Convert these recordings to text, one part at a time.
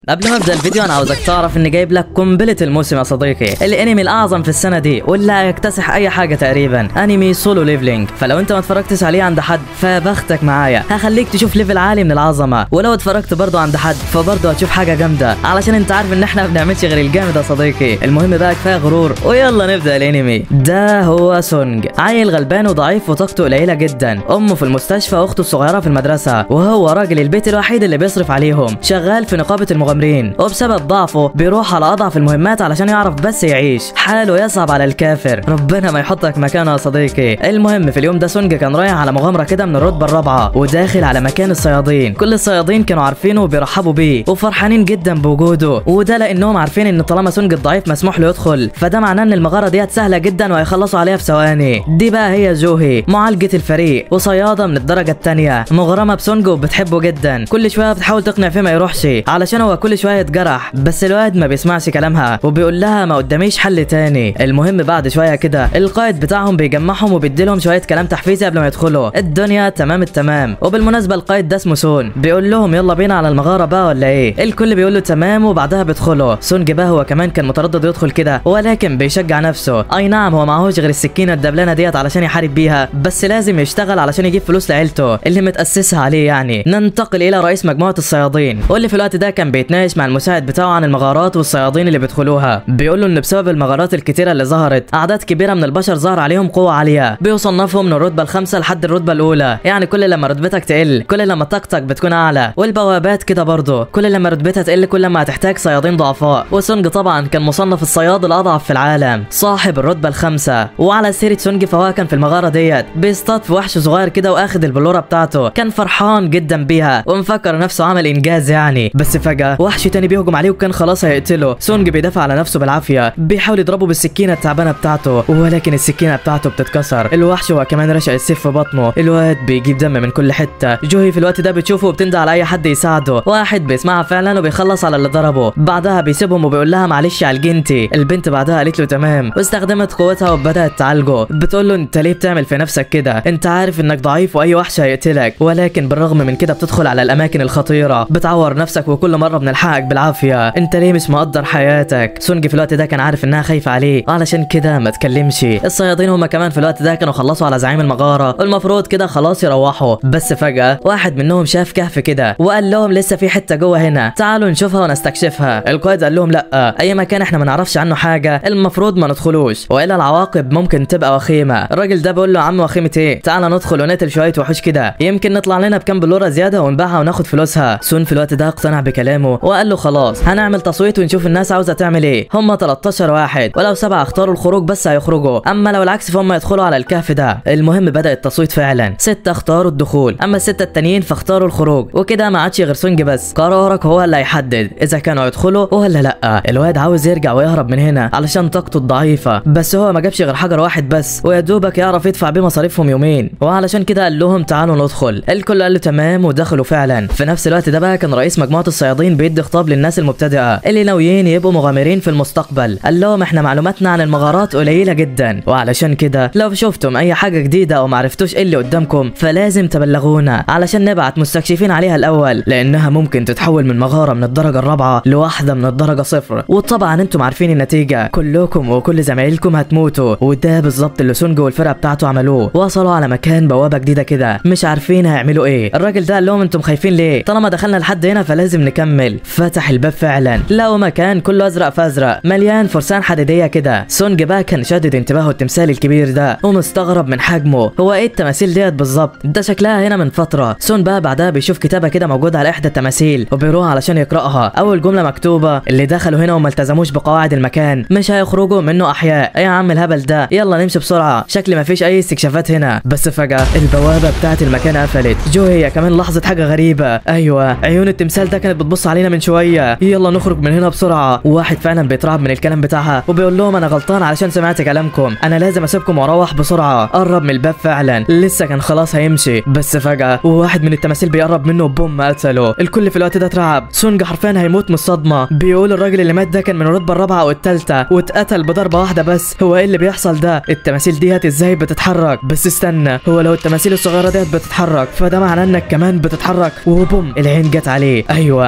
قبل ما ابدا الفيديو انا عاوزك تعرف اني جايب لك قنبله الموسم يا صديقي الانمي الاعظم في السنه دي واللي هيكتسح اي حاجه تقريبا انمي سولو ليفلينج فلو انت ما اتفرجتش عليه عند حد فبختك معايا هخليك تشوف ليفل عالي من العظمه ولو اتفرجت برضه عند حد فبرضه هتشوف حاجه جامده علشان انت عارف ان احنا ما بنعملش غير الجامد يا صديقي المهم بقى كفايه غرور ويلا نبدا الانمي ده هو سونج عيل غلبان وضعيف وطاقته قليله جدا امه في المستشفى واخته الصغيره في المدرسه وهو راجل البيت الوحيد اللي بيصرف عليهم شغال في نقابه المغامرين وبسبب ضعفه بيروح على اضعف المهمات علشان يعرف بس يعيش حاله يصعب على الكافر ربنا ما يحطك مكانه يا صديقي المهم في اليوم ده سونج كان رايح على مغامره كده من الرتبه الرابعه وداخل على مكان الصيادين كل الصيادين كانوا عارفينه وبيرحبوا بيه وفرحانين جدا بوجوده وده لانهم عارفين ان طالما سونج الضعيف مسموح له يدخل فده معناه ان المغاره ديت سهله جدا وهيخلصوا عليها في ثواني دي بقى هي جوهي معالجه الفريق وصياده من الدرجه الثانيه مغرمه بسونج وبتحبه جدا كل شويه بتحاول تقنع فيه ما يروحش علشان هو كل شويه يتجرح بس الواد ما بيسمعش كلامها وبيقول لها ما قداميش حل تاني المهم بعد شويه كده القائد بتاعهم بيجمعهم وبيديلهم شويه كلام تحفيزي قبل ما يدخلوا الدنيا تمام التمام وبالمناسبه القائد ده اسمه سون بيقول لهم يلا بينا على المغاره بقى ولا ايه الكل بيقول له تمام وبعدها بيدخلوا سونج بقى هو كمان كان متردد يدخل كده ولكن بيشجع نفسه اي نعم هو معهوش غير السكينه الدبلانه ديت علشان يحارب بيها بس لازم يشتغل علشان يجيب فلوس لعيلته اللي متاسسها عليه يعني ننتقل الى رئيس مجموعه الصيادين واللي في الوقت ده كان بيتناقش مع المساعد بتاعه عن المغارات والصيادين اللي بيدخلوها بيقول له ان بسبب المغارات الكتيره اللي ظهرت اعداد كبيره من البشر ظهر عليهم قوه عاليه بيصنفوا من الرتبه الخامسه لحد الرتبه الاولى يعني كل لما رتبتك تقل كل لما طاقتك بتكون اعلى والبوابات كده برضه كل لما رتبتها تقل كل ما هتحتاج صيادين ضعفاء وسونج طبعا كان مصنف الصياد الاضعف في العالم صاحب الرتبه الخامسه وعلى سيره سونج فهو كان في المغاره ديت بيصطاد في وحش صغير كده واخد البلوره بتاعته كان فرحان جدا بيها ومفكر نفسه عمل انجاز يعني بس فجاه وحش تاني بيهجم عليه وكان خلاص هيقتله سونج بيدافع على نفسه بالعافيه بيحاول يضربه بالسكينه التعبانه بتاعته ولكن السكينه بتاعته بتتكسر الوحش هو كمان رشق السيف في بطنه الواد بيجيب دم من كل حته جوهي في الوقت ده بتشوفه وبتندى على اي حد يساعده واحد بيسمعها فعلا وبيخلص على اللي ضربه بعدها بيسيبهم وبيقول لها معلش عالجنتي البنت بعدها قالت له تمام واستخدمت قوتها وبدات تعالجه بتقول له انت ليه بتعمل في نفسك كده انت عارف انك ضعيف واي وحش هيقتلك ولكن بالرغم من كده بتدخل على الاماكن الخطيره بتعور نفسك وكل مره بنلحقك بالعافيه انت ليه مش مقدر حياتك سونج في الوقت ده كان عارف انها خايفه عليه علشان كده ما تكلمش الصيادين هما كمان في الوقت ده كانوا خلصوا على زعيم المغاره والمفروض كده خلاص يروحوا بس فجاه واحد منهم شاف كهف كده وقال لهم لسه في حته جوه هنا تعالوا نشوفها ونستكشفها القائد قال لهم لا اي مكان احنا ما نعرفش عنه حاجه المفروض ما ندخلوش والا العواقب ممكن تبقى وخيمه الراجل ده بيقول له يا عم وخيمه ايه تعالى ندخل ونقتل شويه وحوش كده يمكن نطلع لنا بكام بلوره زياده ونبيعها وناخد فلوسها سون في الوقت ده اقتنع بكلامه وقال له خلاص هنعمل تصويت ونشوف الناس عاوزه تعمل ايه هم 13 واحد ولو سبعه اختاروا الخروج بس هيخرجوا اما لو العكس فهم يدخلوا على الكهف ده المهم بدا التصويت فعلا ستة اختاروا الدخول اما الستة التانيين فاختاروا الخروج وكده ما عادش غير سونج بس قرارك هو اللي هيحدد اذا كانوا يدخلوا ولا لا الواد عاوز يرجع ويهرب من هنا علشان طاقته الضعيفه بس هو ما جابش غير حجر واحد بس ويا دوبك يعرف يدفع بيه مصاريفهم يومين وعلشان كده قال لهم تعالوا ندخل الكل قال له تمام ودخلوا فعلا في نفس الوقت ده بقى كان رئيس مجموعه الصيادين بيدي خطاب للناس المبتدئه اللي ناويين يبقوا مغامرين في المستقبل قال لهم احنا معلوماتنا عن المغارات قليله جدا وعلشان كده لو شفتم اي حاجه جديده او معرفتوش ايه اللي قدامكم فلازم تبلغونا علشان نبعت مستكشفين عليها الاول لانها ممكن تتحول من مغاره من الدرجه الرابعه لواحده من الدرجه صفر وطبعا انتم عارفين النتيجه كلكم وكل زمايلكم هتموتوا وده بالظبط اللي سونج والفرقه بتاعته عملوه وصلوا على مكان بوابه جديده كده مش عارفين هيعملوا ايه الراجل ده قال لهم انتم خايفين ليه طالما دخلنا لحد هنا فلازم نكمل فتح الباب فعلا لقوا مكان كله ازرق فازرق مليان فرسان حديديه كده سونج بقى كان شادد انتباهه التمثال الكبير ده ومستغرب من حجمه هو ايه التماثيل ديت بالظبط ده شكلها هنا من فتره سون بقى بعدها بيشوف كتابه كده موجوده على احدى التماثيل وبيروح علشان يقراها اول جمله مكتوبه اللي دخلوا هنا وما التزموش بقواعد المكان مش هيخرجوا منه احياء ايه يا عم الهبل ده يلا نمشي بسرعه شكل ما فيش اي استكشافات هنا بس فجاه البوابه بتاعت المكان قفلت جو هي كمان لاحظت حاجه غريبه ايوه عيون التمثال ده كانت بتبص علينا من شويه يلا نخرج من هنا بسرعه وواحد فعلا بيترعب من الكلام بتاعها وبيقول لهم انا غلطان علشان سمعت كلامكم انا لازم اسيبكم واروح بسرعه قرب من الباب فعلا لسه كان خلاص هيمشي بس فجاه واحد من التماثيل بيقرب منه بوم قتله الكل في الوقت ده اترعب سونج حرفيا هيموت من الصدمه بيقول الراجل اللي مات ده كان من الرتبه الرابعه او الثالثه واتقتل بضربه واحده بس هو ايه اللي بيحصل ده التماثيل ديت ازاي بتتحرك بس استنى هو لو التماثيل الصغيره ديت بتتحرك فده معناه انك كمان بتتحرك وبوم العين جت عليه ايوه سونج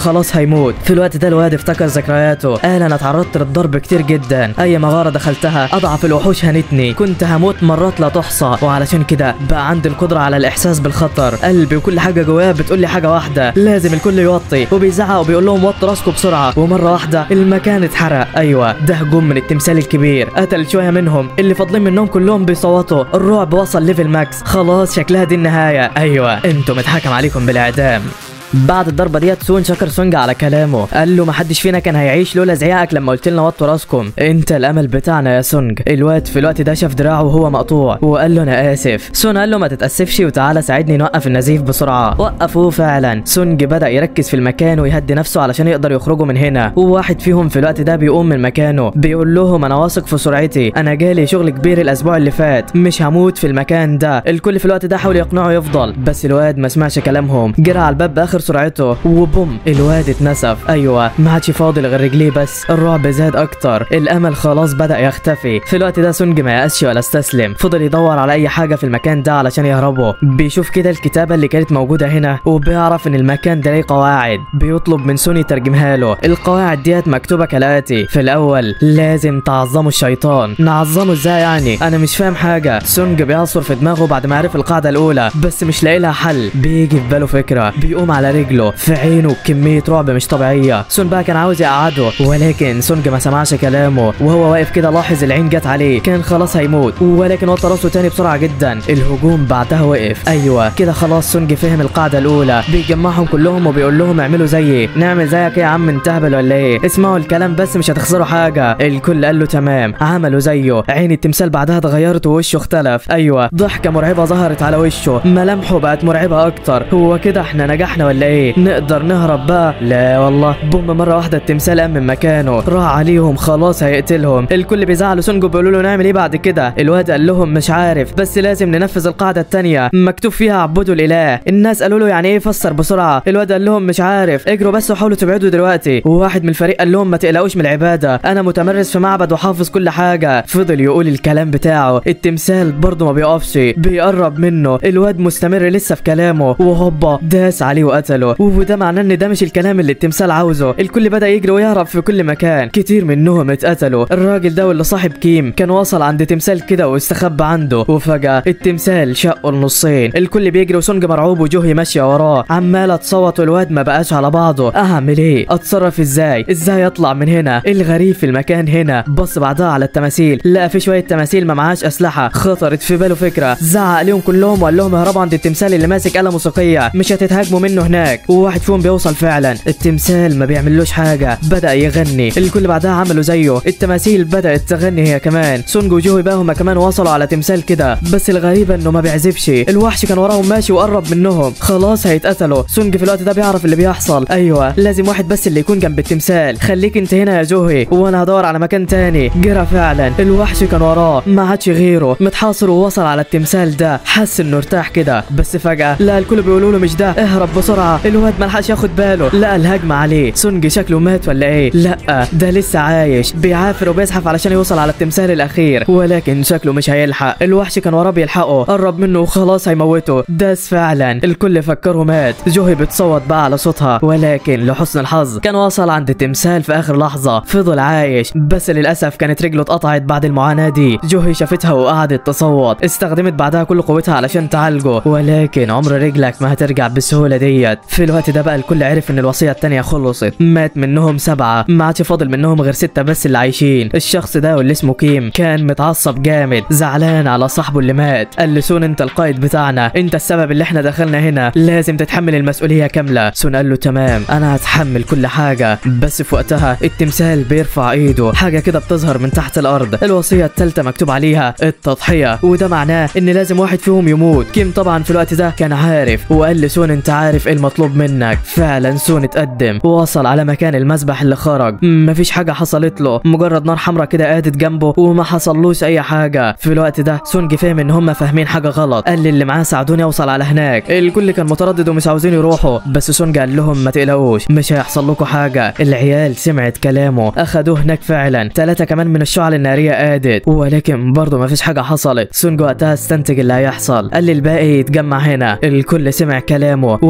خلاص هيموت في الوقت ده الواد افتكر ذكرياته قال انا اتعرضت للضرب كتير جدا اي مغاره دخلتها اضعف الوحوش هنتني كنت هموت مرات لا تحصى وعلشان كده بقى عندي القدره على الاحساس بالخطر قلبي وكل حاجه جواه بتقول لي حاجه واحده لازم الكل يوطي وبيزعق وبيقول لهم وطوا راسكم بسرعه ومره واحده المكان اتحرق ايوه ده هجوم من التمثال الكبير قتل شويه منهم اللي فاضلين منهم كلهم بيصوتوا الرعب وصل ليفل ماكس خلاص شكلها دي النهايه ايوه انتم اتحكم عليكم بالاعدام بعد الضربه ديت سون شكر سونج على كلامه قال له ما حدش فينا كان هيعيش لولا زعيقك لما قلت لنا وطوا راسكم انت الامل بتاعنا يا سونج الواد في الوقت ده شاف دراعه وهو مقطوع وقال له انا اسف سون قال له ما تتاسفش وتعالى ساعدني نوقف النزيف بسرعه وقفوه فعلا سونج بدا يركز في المكان ويهدي نفسه علشان يقدر يخرجوا من هنا وواحد فيهم في الوقت ده بيقوم من مكانه بيقول لهم انا واثق في سرعتي انا جالي شغل كبير الاسبوع اللي فات مش هموت في المكان ده الكل في الوقت ده حاول يقنعه يفضل بس الواد ما سمعش كلامهم جرى على الباب باخر سرعته وبوم الواد اتنسف ايوه ما عادش فاضل غير رجليه بس الرعب زاد اكتر الامل خلاص بدا يختفي في الوقت ده سونج ما يأسش ولا استسلم فضل يدور على اي حاجه في المكان ده علشان يهربوا بيشوف كده الكتابه اللي كانت موجوده هنا وبيعرف ان المكان ده ليه قواعد بيطلب من سوني يترجمها له القواعد ديت مكتوبه كالاتي في الاول لازم تعظموا الشيطان نعظمه ازاي يعني انا مش فاهم حاجه سونج بيعصر في دماغه بعد ما عرف القاعده الاولى بس مش لاقي لها حل بيجي في باله فكره بيقوم على رجله في عينه كميه رعب مش طبيعيه سون بقى كان عاوز يقعده ولكن سونج ما سمعش كلامه وهو واقف كده لاحظ العين جت عليه كان خلاص هيموت ولكن وطى راسه تاني بسرعه جدا الهجوم بعدها وقف ايوه كده خلاص سونج فهم القاعده الاولى بيجمعهم كلهم وبيقول لهم اعملوا زيي نعمل زيك إيه يا عم انت هبل ولا ايه اسمعوا الكلام بس مش هتخسروا حاجه الكل قال له تمام عملوا زيه عين التمثال بعدها اتغيرت ووشه اختلف ايوه ضحكه مرعبه ظهرت على وشه ملامحه بقت مرعبه اكتر هو كده احنا نجحنا ولا ايه نقدر نهرب بقى لا والله بوم مره واحده التمثال قام من مكانه راح عليهم خلاص هيقتلهم الكل بيزعلوا سونجو بيقولوا له نعمل ايه بعد كده الواد قال لهم مش عارف بس لازم ننفذ القاعده التانية مكتوب فيها عبدوا الاله الناس قالوا له يعني ايه فسر بسرعه الواد قال لهم مش عارف اجروا بس وحاولوا تبعدوا دلوقتي وواحد من الفريق قال لهم ما تقلقوش من العباده انا متمرس في معبد وحافظ كل حاجه فضل يقول الكلام بتاعه التمثال برضه ما بيقفش بيقرب منه الواد مستمر لسه في كلامه وهوبا داس عليه وقتله وده معناه ان ده مش الكلام اللي التمثال عاوزه الكل بدا يجري ويهرب في كل مكان كتير منهم اتقتلوا الراجل ده واللي صاحب كيم كان وصل عند تمثال كده واستخبى عنده وفجاه التمثال شقه النصين الكل بيجري وسونج مرعوب وجوهي ماشيه وراه عماله تصوت والواد ما بقاش على بعضه اعمل ايه اتصرف ازاي ازاي اطلع من هنا الغريب في المكان هنا بص بعدها على التماثيل لقى في شويه تماثيل ما معهاش اسلحه خطرت في باله فكره زعق عليهم كلهم وقال لهم اهربوا عند التمثال اللي ماسك آلة موسيقيه مش هتتهاجموا منه هناك وواحد فيهم بيوصل فعلا التمثال ما بيعملوش حاجه بدا يغني الكل بعدها عملوا زيه التماثيل بدات تغني هي كمان سونج وجوهي بقى هما كمان وصلوا على تمثال كده بس الغريبه انه ما بيعزفش الوحش كان وراهم ماشي وقرب منهم خلاص هيتقتلوا سونج في الوقت ده بيعرف اللي بيحصل ايوه لازم واحد بس اللي يكون جنب التمثال خليك انت هنا يا جوهي وانا هدور على مكان تاني جرى فعلا الوحش كان وراه ما عادش غيره متحاصر ووصل على التمثال ده حس انه ارتاح كده بس فجاه لا الكل بيقولوا له مش ده اهرب بسرعه الواد ملحقش ياخد باله لقى الهجمه عليه سونج شكله مات ولا ايه لا ده لسه عايش بيعافر وبيزحف علشان يوصل على التمثال الاخير ولكن شكله مش هيلحق الوحش كان وراه بيلحقه قرب منه وخلاص هيموته داس فعلا الكل فكره مات جوهي بتصوت بقى على صوتها ولكن لحسن الحظ كان وصل عند التمثال في اخر لحظه فضل عايش بس للاسف كانت رجله اتقطعت بعد المعاناه دي جوهي شافتها وقعدت تصوت استخدمت بعدها كل قوتها علشان تعالجه ولكن عمر رجلك ما هترجع بالسهوله ديت في الوقت ده بقى الكل عرف ان الوصيه التانيه خلصت مات منهم سبعه ما عادش فاضل منهم غير سته بس اللي عايشين الشخص ده واللي اسمه كيم كان متعصب جامد زعلان على صاحبه اللي مات قال لسون انت القائد بتاعنا انت السبب اللي احنا دخلنا هنا لازم تتحمل المسؤوليه كامله سون قال له تمام انا هتحمل كل حاجه بس في وقتها التمثال بيرفع ايده حاجه كده بتظهر من تحت الارض الوصيه الثالثه مكتوب عليها التضحيه وده معناه ان لازم واحد فيهم يموت كيم طبعا في الوقت ده كان عارف وقال لسون انت عارف ايه المطلوب منك فعلا سون اتقدم ووصل على مكان المسبح اللي خرج مفيش حاجه حصلت له مجرد نار حمراء كده قادت جنبه وما حصلوش اي حاجه في الوقت ده سونج فهم ان هم فاهمين حاجه غلط قال للي معاه ساعدوني اوصل على هناك الكل كان متردد ومش عاوزين يروحوا بس سونج قال لهم ما تقلقوش مش هيحصل لكم حاجه العيال سمعت كلامه اخدوه هناك فعلا ثلاثه كمان من الشعل الناريه قادت ولكن برضه مفيش حاجه حصلت سونج وقتها استنتج اللي هيحصل قال للباقي يتجمع هنا الكل سمع كلامه وقفوا في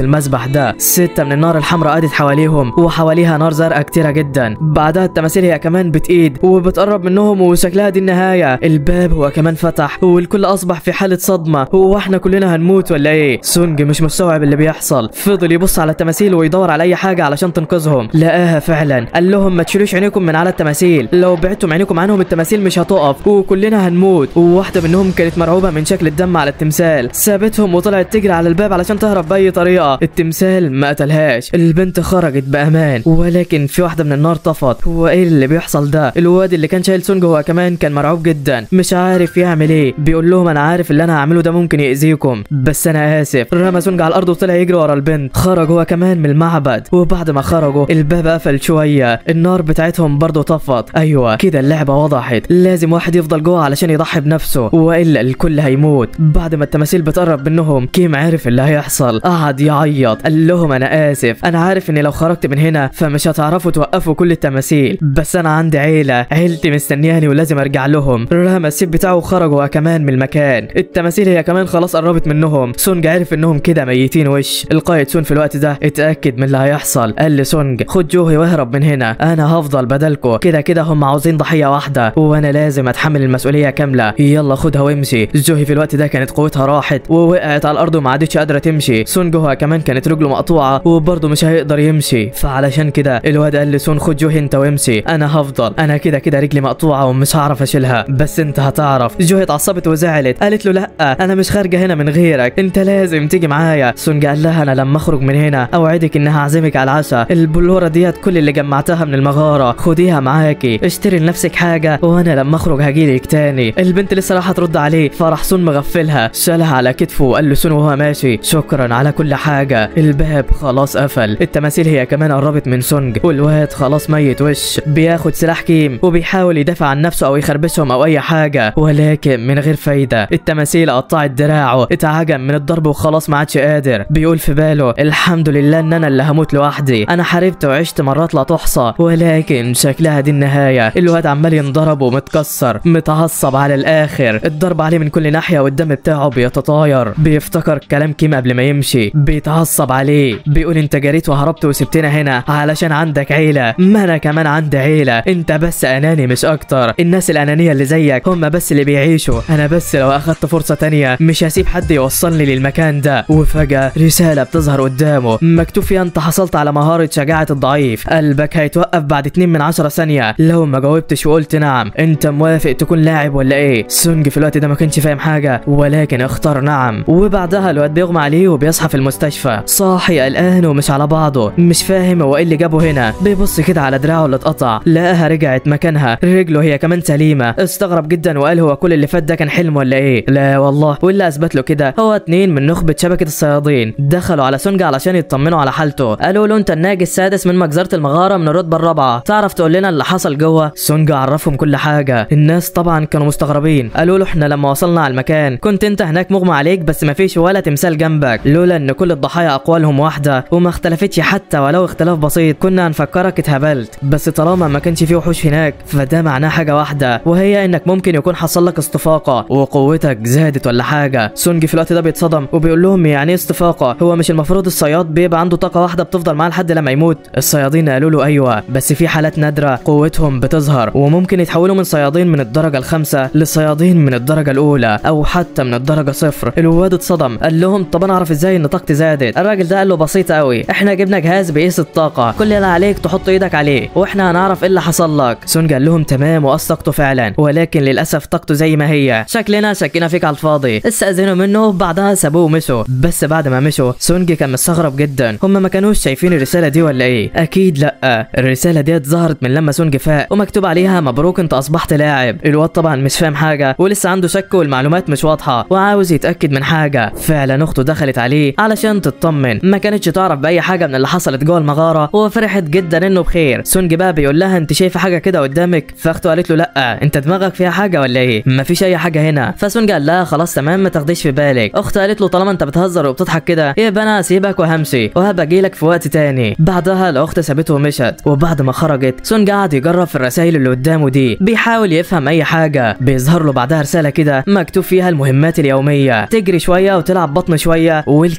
المسبح ده ستة من النار الحمراء قادت حواليهم وحواليها نار زرقاء كتيرة جدا بعدها التماثيل هي كمان بتقيد وبتقرب منهم وشكلها دي النهاية الباب هو كمان فتح والكل أصبح في حالة صدمة هو احنا كلنا هنموت ولا ايه سونج مش مستوعب اللي بيحصل فضل يبص على التماثيل ويدور على أي حاجة علشان تنقذهم لقاها فعلا قال لهم ما تشيلوش عينيكم من على التماثيل لو بعدتم عينيكم عنهم التماثيل مش هتقف وكلنا هنموت وواحدة منهم كانت مرعوبة من شكل الدم على التمثال سابتهم وطلعت تجري على الباب علشان تهرب بأي طريقة التمثال ما قتلهاش البنت خرجت بأمان ولكن في واحدة من النار طفت هو ايه اللي بيحصل ده الواد اللي كان شايل سونج هو كمان كان مرعوب جدا مش عارف يعمل ايه بيقول لهم انا عارف اللي انا هعمله ده ممكن يأذيكم بس انا اسف رمى سونج على الارض وطلع يجري ورا البنت خرج هو كمان من المعبد وبعد ما خرجوا الباب قفل شوية النار بتاعتهم برضه طفت ايوه كده اللعبة وضحت لازم واحد يفضل جوه علشان يضحي بنفسه والا الكل هيموت بعد ما التماثيل بتقرب منهم كيم عرف اللي هيحصل قعد يعيط قال لهم انا اسف انا عارف اني لو خرجت من هنا فمش هتعرفوا توقفوا كل التماثيل بس انا عندي عيلة عيلتي مستنياني ولازم ارجع لهم رمى السيف بتاعه وخرج هو كمان من المكان التماثيل هي كمان خلاص قربت منهم سونج عرف انهم كده ميتين وش القائد سون في الوقت ده اتاكد من اللي هيحصل قال لسونج خد جوهي واهرب من هنا انا هفضل بدلكو كده كده هم عاوزين ضحيه واحده وانا لازم اتحمل المسؤوليه كامله يلا خدها وامشي جوهي في الوقت ده كانت قوتها راحت ووقعت على الارض وما عادتش قادره تمشي سون جوها كمان كانت رجله مقطوعه وبرضه مش هيقدر يمشي فعلشان كده الواد قال لسون خد جوهي انت وامشي انا هفضل انا كده كده رجلي مقطوعه ومش هعرف اشيلها بس انت هتعرف جوهي اتعصبت وزعلت قالت له لا انا مش خارجه هنا من غيرك انت لازم تيجي معايا سونج قال لها انا لما اخرج من هنا اوعدك انها اعزمك على العشاء البلوره ديت كل اللي جمعتها من المغاره خديها معاكي اشتري لنفسك حاجه وانا لما اخرج هجيلك تاني البنت لسه راح ترد عليه فراح سون مغفلها شالها على كتفه وقال له سون وهو ماشي شكرا على كل حاجه الباب خلاص قفل التماثيل هي كمان قربت من سونج والواد خلاص ميت وش بياخد سلاح كيم وبيحاول يدافع عن نفسه او يخربشهم او اي حاجه ولكن من غير فايده التماثيل قطعت دراعه اتعجم من الضرب وخلاص ما عادش قادر بيقول في باله الحمد لله ان انا اللي هموت لوحدي انا حاربت وعشت مرات لا تحصى ولكن شكلها دي النهايه الواد عمال ينضرب ومتكسر متعصب على الاخر الضرب عليه من كل ناحيه والدم بتاعه بيتطاير بيفتكر كلام كيم قبل ما يمشي بيتعصب عليه بيقول انت جريت وهربت وسبتنا هنا علشان عندك عيله ما انا كمان عندي عيله انت بس اناني مش اكتر الناس الانانيه اللي زيك هم بس اللي بيعيشوا انا بس لو اخدت فرصه تانية مش هسيب حد يوصلني للمكان ده وفجاه رساله بتظهر قدامه مكتوب فيها انت حصلت على مهاره شجاعه الضعيف قلبك هيتوقف بعد 2 من 10 ثانيه لو ما جاوبتش وقلت نعم انت موافق تكون لاعب ولا ايه سونج في الوقت ده ما كانش فاهم حاجه ولكن اختار نعم وبعدها الواد بيغمى عليه وبيصحى في المستشفى صاحي قلقان ومش على بعضه مش فاهم هو ايه اللي جابه هنا بيبص كده على دراعه اللي اتقطع لقاها رجعت مكانها رجله هي كمان سليمه استغرب جدا وقال هو كل اللي فات ده كان حلم ولا ايه لا والله واللي اثبت له كده هو اتنين من نخبه شبكه الصيادين دخلوا على سونج علشان يطمنوا على حالته قالوا له انت الناجي السادس من مجزره المغاره من الرتبه الرابعه تعرف تقول لنا اللي حصل جوه سونج عرفهم كل حاجه الناس طبعا كانوا مستغربين قالوا له احنا لما وصلنا على المكان كنت انت هناك مغمى عليك بس ما فيش ولا تمثال جنبك لولا ان كل الضحايا اقوالهم واحده وما اختلفتش حتى ولو اختلاف بسيط كنا هنفكرك اتهبلت بس طالما ما كانش في وحوش هناك فده معناه حاجه واحده وهي انك ممكن يكون حصل لك استفاقه وقوتك زادت ولا حاجه سونج في الوقت ده بيتصدم وبيقول لهم يعني ايه استفاقه هو مش المفروض الصياد بيبقى عنده طاقه واحده بتفضل معاه لحد لما يموت الصيادين قالوا له ايوه بس في حالات نادره قوتهم بتظهر وممكن يتحولوا من صيادين من الدرجه الخامسه لصيادين من الدرجه الاولى او حتى من الدرجه صفر الواد اتصدم قال لهم طب انا اعرف ازاي ان طاقتي زادت الراجل ده قال له بسيط قوي احنا جبنا جهاز بيقيس الطاقه كل اللي عليك تحط ايدك عليه واحنا هنعرف ايه اللي حصل لك سون قال لهم تمام وقص طاقته فعلا ولكن للاسف طاقته زي ما هي شكلنا شكينا فيك على الفاضي استاذنوا منه بعدها سابوه ومشوا بس بعد ما مشوا سونج كان مستغرب جدا هم ما كانوش شايفين الرساله دي ولا ايه اكيد لا الرساله ديت ظهرت من لما سونج فاق ومكتوب عليها مبروك انت اصبحت لاعب الواد طبعا مش فاهم حاجه ولسه عنده شك والمعلومات مش واضحه وعاوز يتاكد من حاجه فعلا اخته دخلت عليه علشان تطمن ما كانتش تعرف باي حاجه من اللي حصلت جوه المغاره وفرحت جدا انه بخير سونج بقى بيقول لها انت شايفه حاجه كده قدامك فاخته قالت له لا انت دماغك فيها حاجه ولا ايه مفيش اي حاجه هنا فسونج قال لها خلاص تمام ما تاخديش في بالك اخته قالت له طالما انت بتهزر وبتضحك كده يبقى انا هسيبك وهمشي وهبقى اجيلك في وقت تاني بعدها الاخت سابته ومشت وبعد ما خرجت سونج قعد يجرب في الرسائل اللي قدامه دي بيحاول يفهم اي حاجه بيظهر له بعدها رساله كده مكتوب فيها المهمات اليوميه تجري شويه وتلعب بطن شويه والكلام ده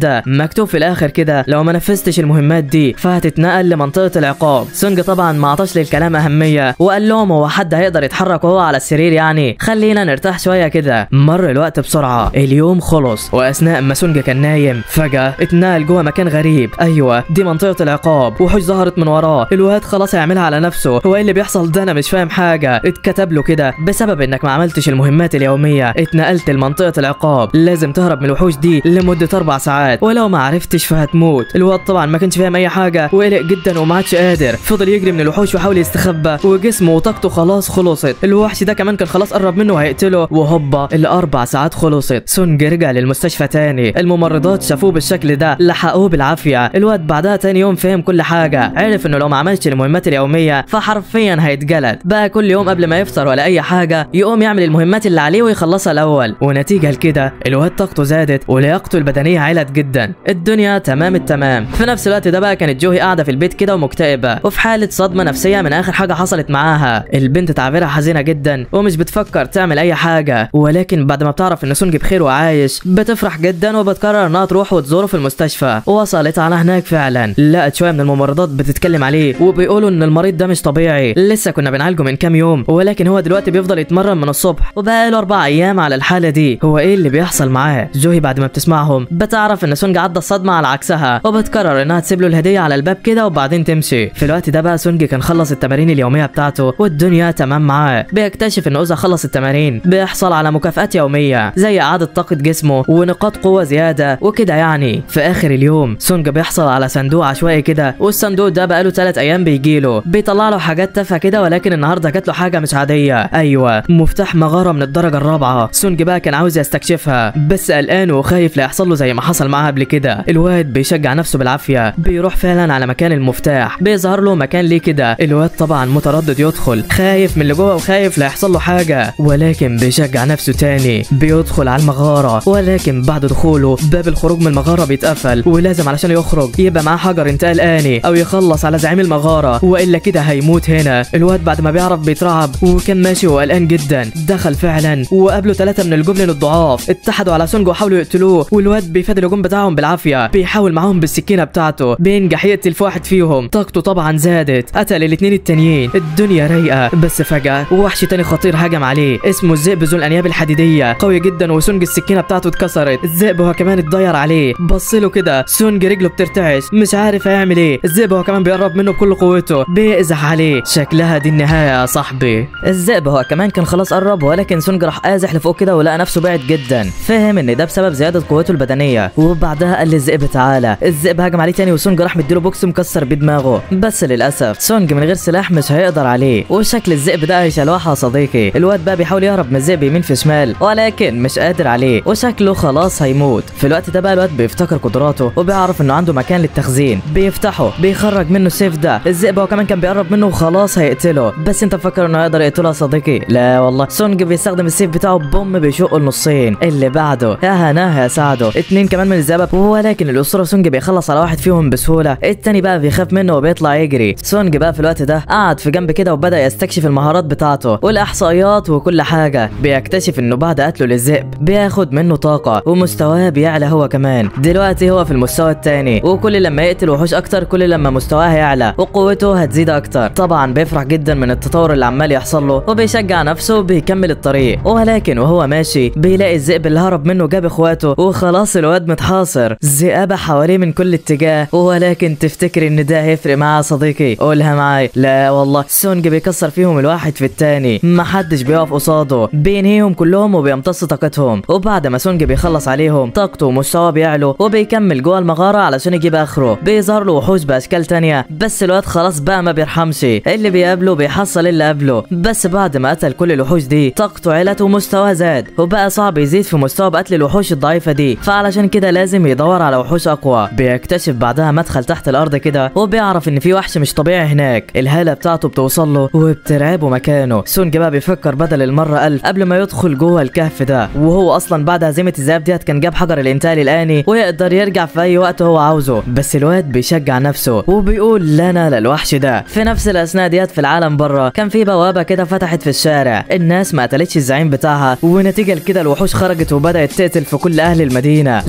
حتى مكتوب في الاخر كده لو ما نفذتش المهمات دي فهتتنقل لمنطقه العقاب سونج طبعا ما عطاش للكلام اهميه وقال لهم هو حد هيقدر يتحرك وهو على السرير يعني خلينا نرتاح شويه كده مر الوقت بسرعه اليوم خلص واثناء ما سونج كان نايم فجاه اتنقل جوه مكان غريب ايوه دي منطقه العقاب وحوش ظهرت من وراه الواد خلاص هيعملها على نفسه هو ايه اللي بيحصل ده انا مش فاهم حاجه اتكتب له كده بسبب انك ما عملتش المهمات اليوميه اتنقلت لمنطقه العقاب لازم تهرب من الوحوش دي لمده اربع ساعات ولو ما عرفتش فهتموت الواد طبعا ما كانش فاهم اي حاجه وقلق جدا وما عادش قادر فضل يجري من الوحوش ويحاول يستخبى وجسمه وطاقته خلاص خلصت الوحش ده كمان كان خلاص قرب منه وهيقتله وهوبا الاربع ساعات خلصت سونج رجع للمستشفى تاني الممرضات شافوه بالشكل ده لحقوه بالعافيه الواد بعدها تاني يوم فهم كل حاجه عرف انه لو ما عملش المهمات اليوميه فحرفيا هيتجلد بقى كل يوم قبل ما يفطر ولا اي حاجه يقوم يعمل المهمات اللي عليه ويخلصها الاول ونتيجه لكده الواد طاقته زادت ولياقته البدنيه علت جدا الدنيا تمام التمام في نفس الوقت ده بقى كانت جوهي قاعده في البيت كده ومكتئبه وفي حاله صدمه نفسيه من اخر حاجه حصلت معاها البنت تعبيرها حزينه جدا ومش بتفكر تعمل اي حاجه ولكن بعد ما بتعرف ان سونج بخير وعايش بتفرح جدا وبتقرر انها تروح وتزوره في المستشفى وصلت على هناك فعلا لقت شويه من الممرضات بتتكلم عليه وبيقولوا ان المريض ده مش طبيعي لسه كنا بنعالجه من كام يوم ولكن هو دلوقتي بيفضل يتمرن من الصبح وبقى له اربع ايام على الحاله دي هو ايه اللي بيحصل معاه جوهي بعد ما بتسمعهم بتعرف ان سونج عدى الصدمه على عكسها وبتقرر انها تسيب له الهديه على الباب كده وبعدين تمشي في الوقت ده بقى سونج كان خلص التمارين اليوميه بتاعته والدنيا تمام معاه بيكتشف ان اذا خلص التمارين بيحصل على مكافآت يوميه زي اعاده طاقه جسمه ونقاط قوه زياده وكده يعني في اخر اليوم سونج بيحصل على صندوق عشوائي كده والصندوق ده بقاله 3 ايام بيجيله بيطلع له حاجات تافهه كده ولكن النهارده جات له حاجه مش عاديه ايوه مفتاح مغاره من الدرجه الرابعه سونج بقى كان عاوز يستكشفها بس قلقان وخايف لا يحصل له زي ما حصل معاه قبل كده الواد بيشجع نفسه بالعافيه بيروح فعلا على مكان المفتاح بيظهر له مكان ليه كده الواد طبعا متردد يدخل خايف من اللي جوه وخايف لا يحصل له حاجه ولكن بيشجع نفسه تاني بيدخل على المغاره ولكن بعد دخوله باب الخروج من المغاره بيتقفل ولازم علشان يخرج يبقى معاه حجر انتقال اني او يخلص على زعيم المغاره والا كده هيموت هنا الواد بعد ما بيعرف بيترعب وكان ماشي وقلقان جدا دخل فعلا وقابله ثلاثه من الجبلين الضعاف اتحدوا على سونج وحاولوا يقتلوه والواد بيفادي الهجوم بتاعهم بالعافيه بيحاول معاهم بالسكينه بتاعته بينجح يقتل في واحد فيهم طاقته طبعا زادت قتل الاثنين التانيين الدنيا رايقه بس فجاه وحش تاني خطير هجم عليه اسمه الذئب ذو الانياب الحديديه قوي جدا وسونج السكينه بتاعته اتكسرت الذئب هو كمان اتضير عليه بص له كده سونج رجله بترتعش مش عارف هيعمل ايه الذئب هو كمان بيقرب منه بكل قوته بيقزح عليه شكلها دي النهايه يا صاحبي الذئب هو كمان كان خلاص قرب ولكن سونج راح قازح لفوق كده ولقى نفسه بعد جدا فهم ان ده بسبب زياده قوته البدنيه وبعدها قال للذئب تعالى الذئب هجم عليه تاني وسونج راح مديله بوكس مكسر بدماغه بس للاسف سونج من غير سلاح مش هيقدر عليه وشكل الذئب ده هيشلوحها يا صديقي الواد بقى بيحاول يهرب من الذئب يمين في شمال ولكن مش قادر عليه وشكله خلاص هيموت في الوقت ده بقى الواد بيفتكر قدراته وبيعرف انه عنده مكان للتخزين بيفتحه بيخرج منه السيف ده الذئب هو كمان كان بيقرب منه وخلاص هيقتله بس انت مفكر انه هيقدر يقتله يا صديقي لا والله سونج بيستخدم السيف بتاعه بوم بيشقه النصين اللي بعده يا هناه يا سعده اتنين كمان من الذئاب ولكن الاسطوره سونج بيخلص على واحد فيهم بسهوله التاني بقى بيخاف منه وبيطلع يجري سونج بقى في الوقت ده قعد في جنب كده وبدا يستكشف المهارات بتاعته والاحصائيات وكل حاجه بيكتشف انه بعد قتله للذئب بياخد منه طاقه ومستواه بيعلى هو كمان دلوقتي هو في المستوى التاني وكل لما يقتل وحوش اكتر كل لما مستواه هيعلى وقوته هتزيد اكتر طبعا بيفرح جدا من التطور اللي عمال يحصل له وبيشجع نفسه وبيكمل الطريق ولكن وهو ماشي بيلاقي الذئب اللي هرب منه جاب اخواته وخلاص الواد متحاصر ذئابه حواليه من كل اتجاه ولكن تفتكر ان ده هيفرق معاه صديقي قولها معاي لا والله سونج بيكسر فيهم الواحد في التاني محدش بيقف قصاده بينهيهم كلهم وبيمتص طاقتهم وبعد ما سونج بيخلص عليهم طاقته ومستواه بيعلو وبيكمل جوه المغاره علشان يجيب اخره بيظهر له وحوش باشكال تانية بس الواد خلاص بقى ما بيرحمش اللي بيقابله بيحصل اللي قبله بس بعد ما قتل كل الوحوش دي طاقته علت ومستواه زاد وبقى صعب يزيد في مستوى بقتل الوحوش الضعيفه دي فعلشان كده لازم يدور على وحوش اقوى بيكتشف بعدها مدخل تحت الارض كده وبيعرف ان في وحش مش طبيعي هناك الهاله بتاعته بتوصل له وبترعبه مكانه سونج بقى بيفكر بدل المره ألف قبل ما يدخل جوه الكهف ده وهو اصلا بعد هزيمه الذئاب ديت كان جاب حجر الانتقال الاني ويقدر يرجع في اي وقت هو عاوزه بس الواد بيشجع نفسه وبيقول لنا للوحش ده في نفس الاثناء ديت في العالم بره كان في بوابه كده فتحت في الشارع الناس ما قتلتش الزعيم بتاعها ونتيجه لكده الوحوش خرجت وبدات تقتل في كل اهل المدينه جوي بقى في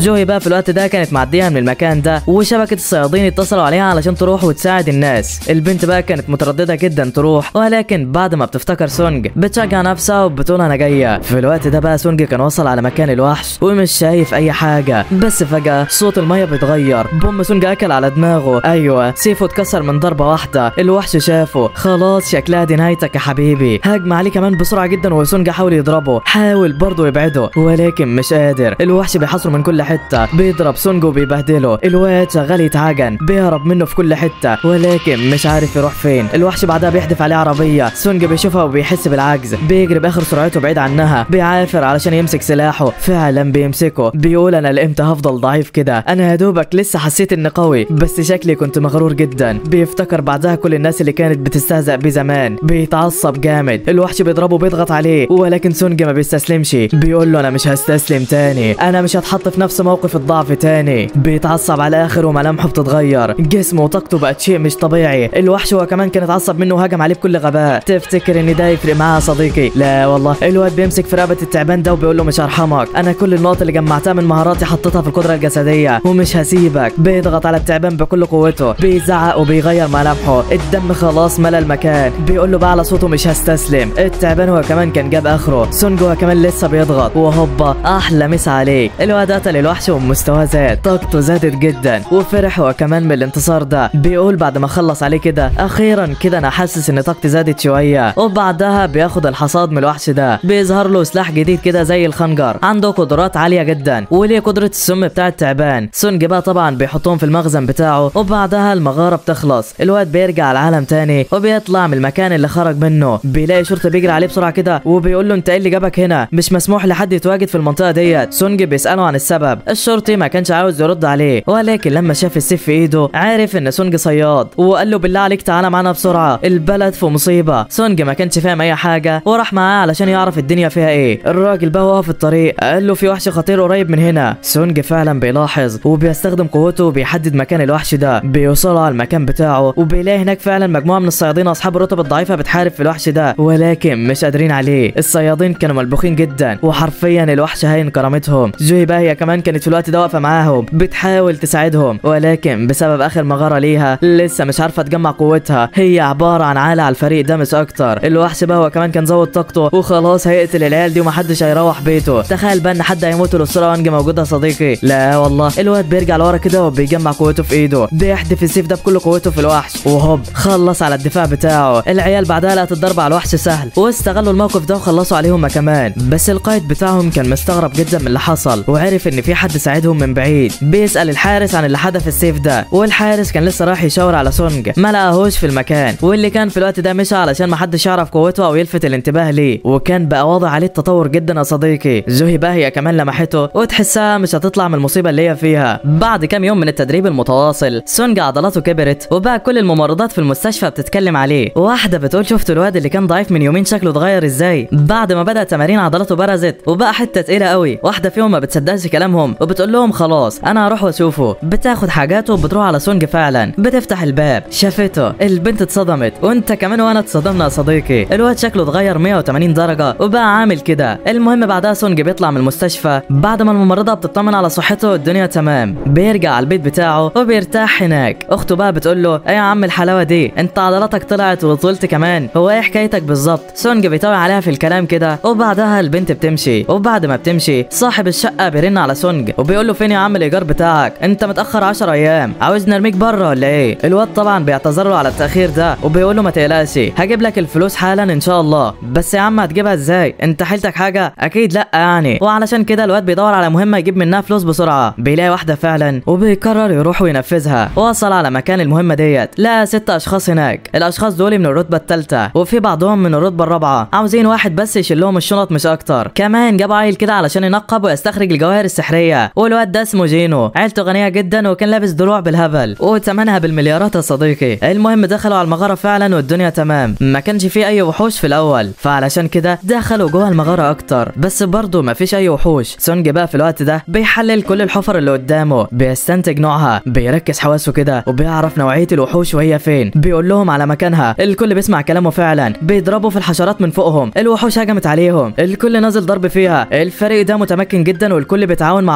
الوقت ده كانت معديه من المكان ده وشبكه الصيادين اتصلوا عليها علشان تروح وتساعد الناس البنت بقى كانت متردده جدا تروح ولكن بعد ما بتفتكر سونج بتشجع نفسها وبتقول انا جايه في الوقت ده بقى سونج كان وصل على مكان الوحش ومش شايف اي حاجه بس فجاه صوت الميه بيتغير بوم سونج اكل على دماغه ايوه سيفه اتكسر من ضربه واحده الوحش شافه خلاص شكلها دي نهايتك يا حبيبي هجم عليه كمان بسرعه جدا وسونج حاول يضربه حاول برضه يبعده ولكن مش قادر الوحش بيحاصره من كل حته بيضرب سونج وبيبهدله الواد شغال يتعجن بيهرب منه في كل حته ولكن مش عارف يروح فين الوحش بعدها بيحدف عليه عربيه سونج بيشوفها وبيحس بالعجز بيجري باخر سرعته بعيد عنها بيعافر علشان يمسك سلاحه فعلا بيمسكه بيقول انا لامتى هفضل ضعيف كده انا يا دوبك لسه حسيت اني قوي بس شكلي كنت مغرور جدا بيفتكر بعدها كل الناس اللي كانت بتستهزأ بيه زمان بيتعصب جامد الوحش بيضربه بيضغط عليه ولكن سونج ما بيستسلمش بيقول له انا مش هستسلم تاني انا مش هتحط في نفس موقف الضعف تاني بيتعصب على الاخر وملامحه بتتغير جسمه وطاقته بقت شيء مش طبيعي الوحش هو كمان كان اتعصب منه وهجم عليه بكل غباء تفتكر ان ده يفرق معاه يا صديقي لا والله الواد بيمسك في رقبه التعبان ده وبيقول له مش هرحمك انا كل النقط اللي جمعتها من مهاراتي حطيتها في القدره الجسديه ومش هسيبك بيضغط على التعبان بكل قوته بيزعق وبيغير ملامحه الدم خلاص ملا المكان بيقول له بقى على صوته مش هستسلم التعبان هو كمان كان جاب اخره سونج هو كمان لسه بيضغط وهوبا احلى مسا عليه الواد قتل الوحش ومستواه زاد طاقته زادت جدا وفرح هو كمان من الانتصار ده بيقول بعد ما خلص عليه كده اخيرا كده انا حاسس ان طاقتي زادت شويه وبعدها بياخد الحصاد من الوحش ده بيظهر له سلاح جديد كده زي الخنجر عنده قدرات عاليه جدا وليه قدره السم بتاع التعبان سونج بقى طبعا بيحطهم في المخزن بتاعه وبعدها المغاره بتخلص الواد بيرجع العالم تاني وبيطلع من المكان اللي خرج منه بيلاقي شرطه بيجري عليه بسرعه كده وبيقول له انت ايه اللي جابك هنا مش مسموح لحد يتواجد في المنطقه ديت سونج بيساله عن السبب الشرطي ما كانش عاوز يرد عليه ولكن لما شاف السيف في ايده عارف ان سونج صياد وقال له بالله عليك تعالى معانا بسرعه البلد في مصيبه سونج ما كانش فاهم اي حاجه وراح معاه علشان يعرف الدنيا فيها ايه الراجل بقى وقف في الطريق قال له في وحش خطير قريب من هنا سونج فعلا بيلاحظ وبيستخدم قوته وبيحدد مكان الوحش ده بيوصلوا على المكان بتاعه وبيلاقي هناك فعلا مجموعه من الصيادين اصحاب الرتب الضعيفه بتحارب في الوحش ده ولكن مش قادرين عليه الصيادين كانوا ملبوخين جدا وحرفيا الوحش هاين كرامتهم جوي بقى هي كمان كانت في الوقت ده واقفه معاهم بتحاول تساعدهم ولكن بسبب اخر مغاره ليها لسه مش عارفه تجمع قوتها هي عباره عن عالة على الفريق ده مش اكتر الوحش بقى هو كمان كان زود طاقته وخلاص هيقتل العيال دي ومحدش هيروح بيته تخيل بقى ان حد هيموت والاسطوره وانج موجوده يا صديقي لا والله الواد بيرجع لورا كده وبيجمع قوته في ايده بيحدف السيف ده بكل قوته في الوحش وهوب خلص على الدفاع بتاعه العيال بعدها لقت الضرب على الوحش سهل واستغلوا الموقف ده وخلصوا عليهم كمان بس القائد بتاعهم كان مستغرب جدا من اللي حصل وعرف ان في حد ساعدهم من بعيد بيسال الحارس عن اللي حدف السيف ده والحارس كان لسه رايح يشاور على سونج ما لقاهوش في المكان واللي كان في الوقت ده مشى علشان ما حدش يعرف قوته او يلفت الانتباه ليه وكان بقى واضح عليه التطور جدا يا صديقي زوهي بقى هي كمان لمحته وتحسها مش هتطلع من المصيبه اللي هي فيها بعد كام يوم من التدريب المتواصل سونج عضلاته كبرت وبقى كل الممرضات في المستشفى بتتكلم عليه واحده بتقول شفت الواد اللي كان ضعيف من يومين شكله اتغير ازاي بعد ما بدا تمارين عضلاته برزت وبقى حته تقيله قوي واحده فيهم ما بتصدقش كلامهم وبتقول لهم خلاص انا هروح واشوفه بتاخد حاجاته وبتروح على سونج فعلا بتفتح الباب شافته البنت اتصدمت وانت كمان وانا اتصدمنا يا صديقي الواد شكله اتغير 180 درجه وبقى عامل كده المهم بعدها سونج بيطلع من المستشفى بعد ما الممرضه بتطمن على صحته الدنيا تمام بيرجع على البيت بتاعه وبيرتاح هناك اخته بقى بتقول له ايه يا عم الحلاوه دي انت عضلاتك طلعت وطولت كمان هو ايه حكايتك بالظبط سونج بيطوي عليها في الكلام كده وبعدها البنت بتمشي وبعد ما بتمشي صاحب الشقه بيرن على سونج وبيقول له فين يا عم الايجار بتاعك انت متاخر 10 ايام عاوز نرميك بره ولا ايه الواد طبعا بيعتذر له على التاخير ده وبيقول له ما تقلقش هجيب لك الفلوس حالا ان شاء الله بس يا عم هتجيبها ازاي انت حيلتك حاجه اكيد لا يعني وعلشان كده الواد بيدور على مهمه يجيب منها فلوس بسرعه بيلاقي واحده فعلا وبيقرر يروح وينفذها وصل على مكان المهمه ديت لقى ست اشخاص هناك الاشخاص دول من الرتبه الثالثه وفي بعضهم من الرتبه الرابعه عاوزين واحد بس يشيل لهم الشنط مش اكتر كمان جاب عيل كده علشان ينقب ويستخرج الجواهر السحريه والواد ده اسمه جينو عيلته غنيه جدا وكان لابس دروع بالهبل وثمنها بالمليارات يا صديقي المهم دخلوا على المغاره فعلا والدنيا تمام ما كانش فيه اي وحوش في الاول فعلشان كده دخلوا جوه المغاره اكتر بس برضه ما فيش اي وحوش سونج بقى في الوقت ده بيحلل كل الحفر اللي قدامه بيستنتج نوعها بيركز حواسه كده وبيعرف نوعيه الوحوش وهي فين بيقول لهم على مكانها الكل بيسمع كلامه فعلا بيضربوا في الحشرات من فوقهم الوحوش هجمت عليهم الكل نازل ضرب فيها الفريق ده متمكن جدا والكل بيتعاون مع بعضه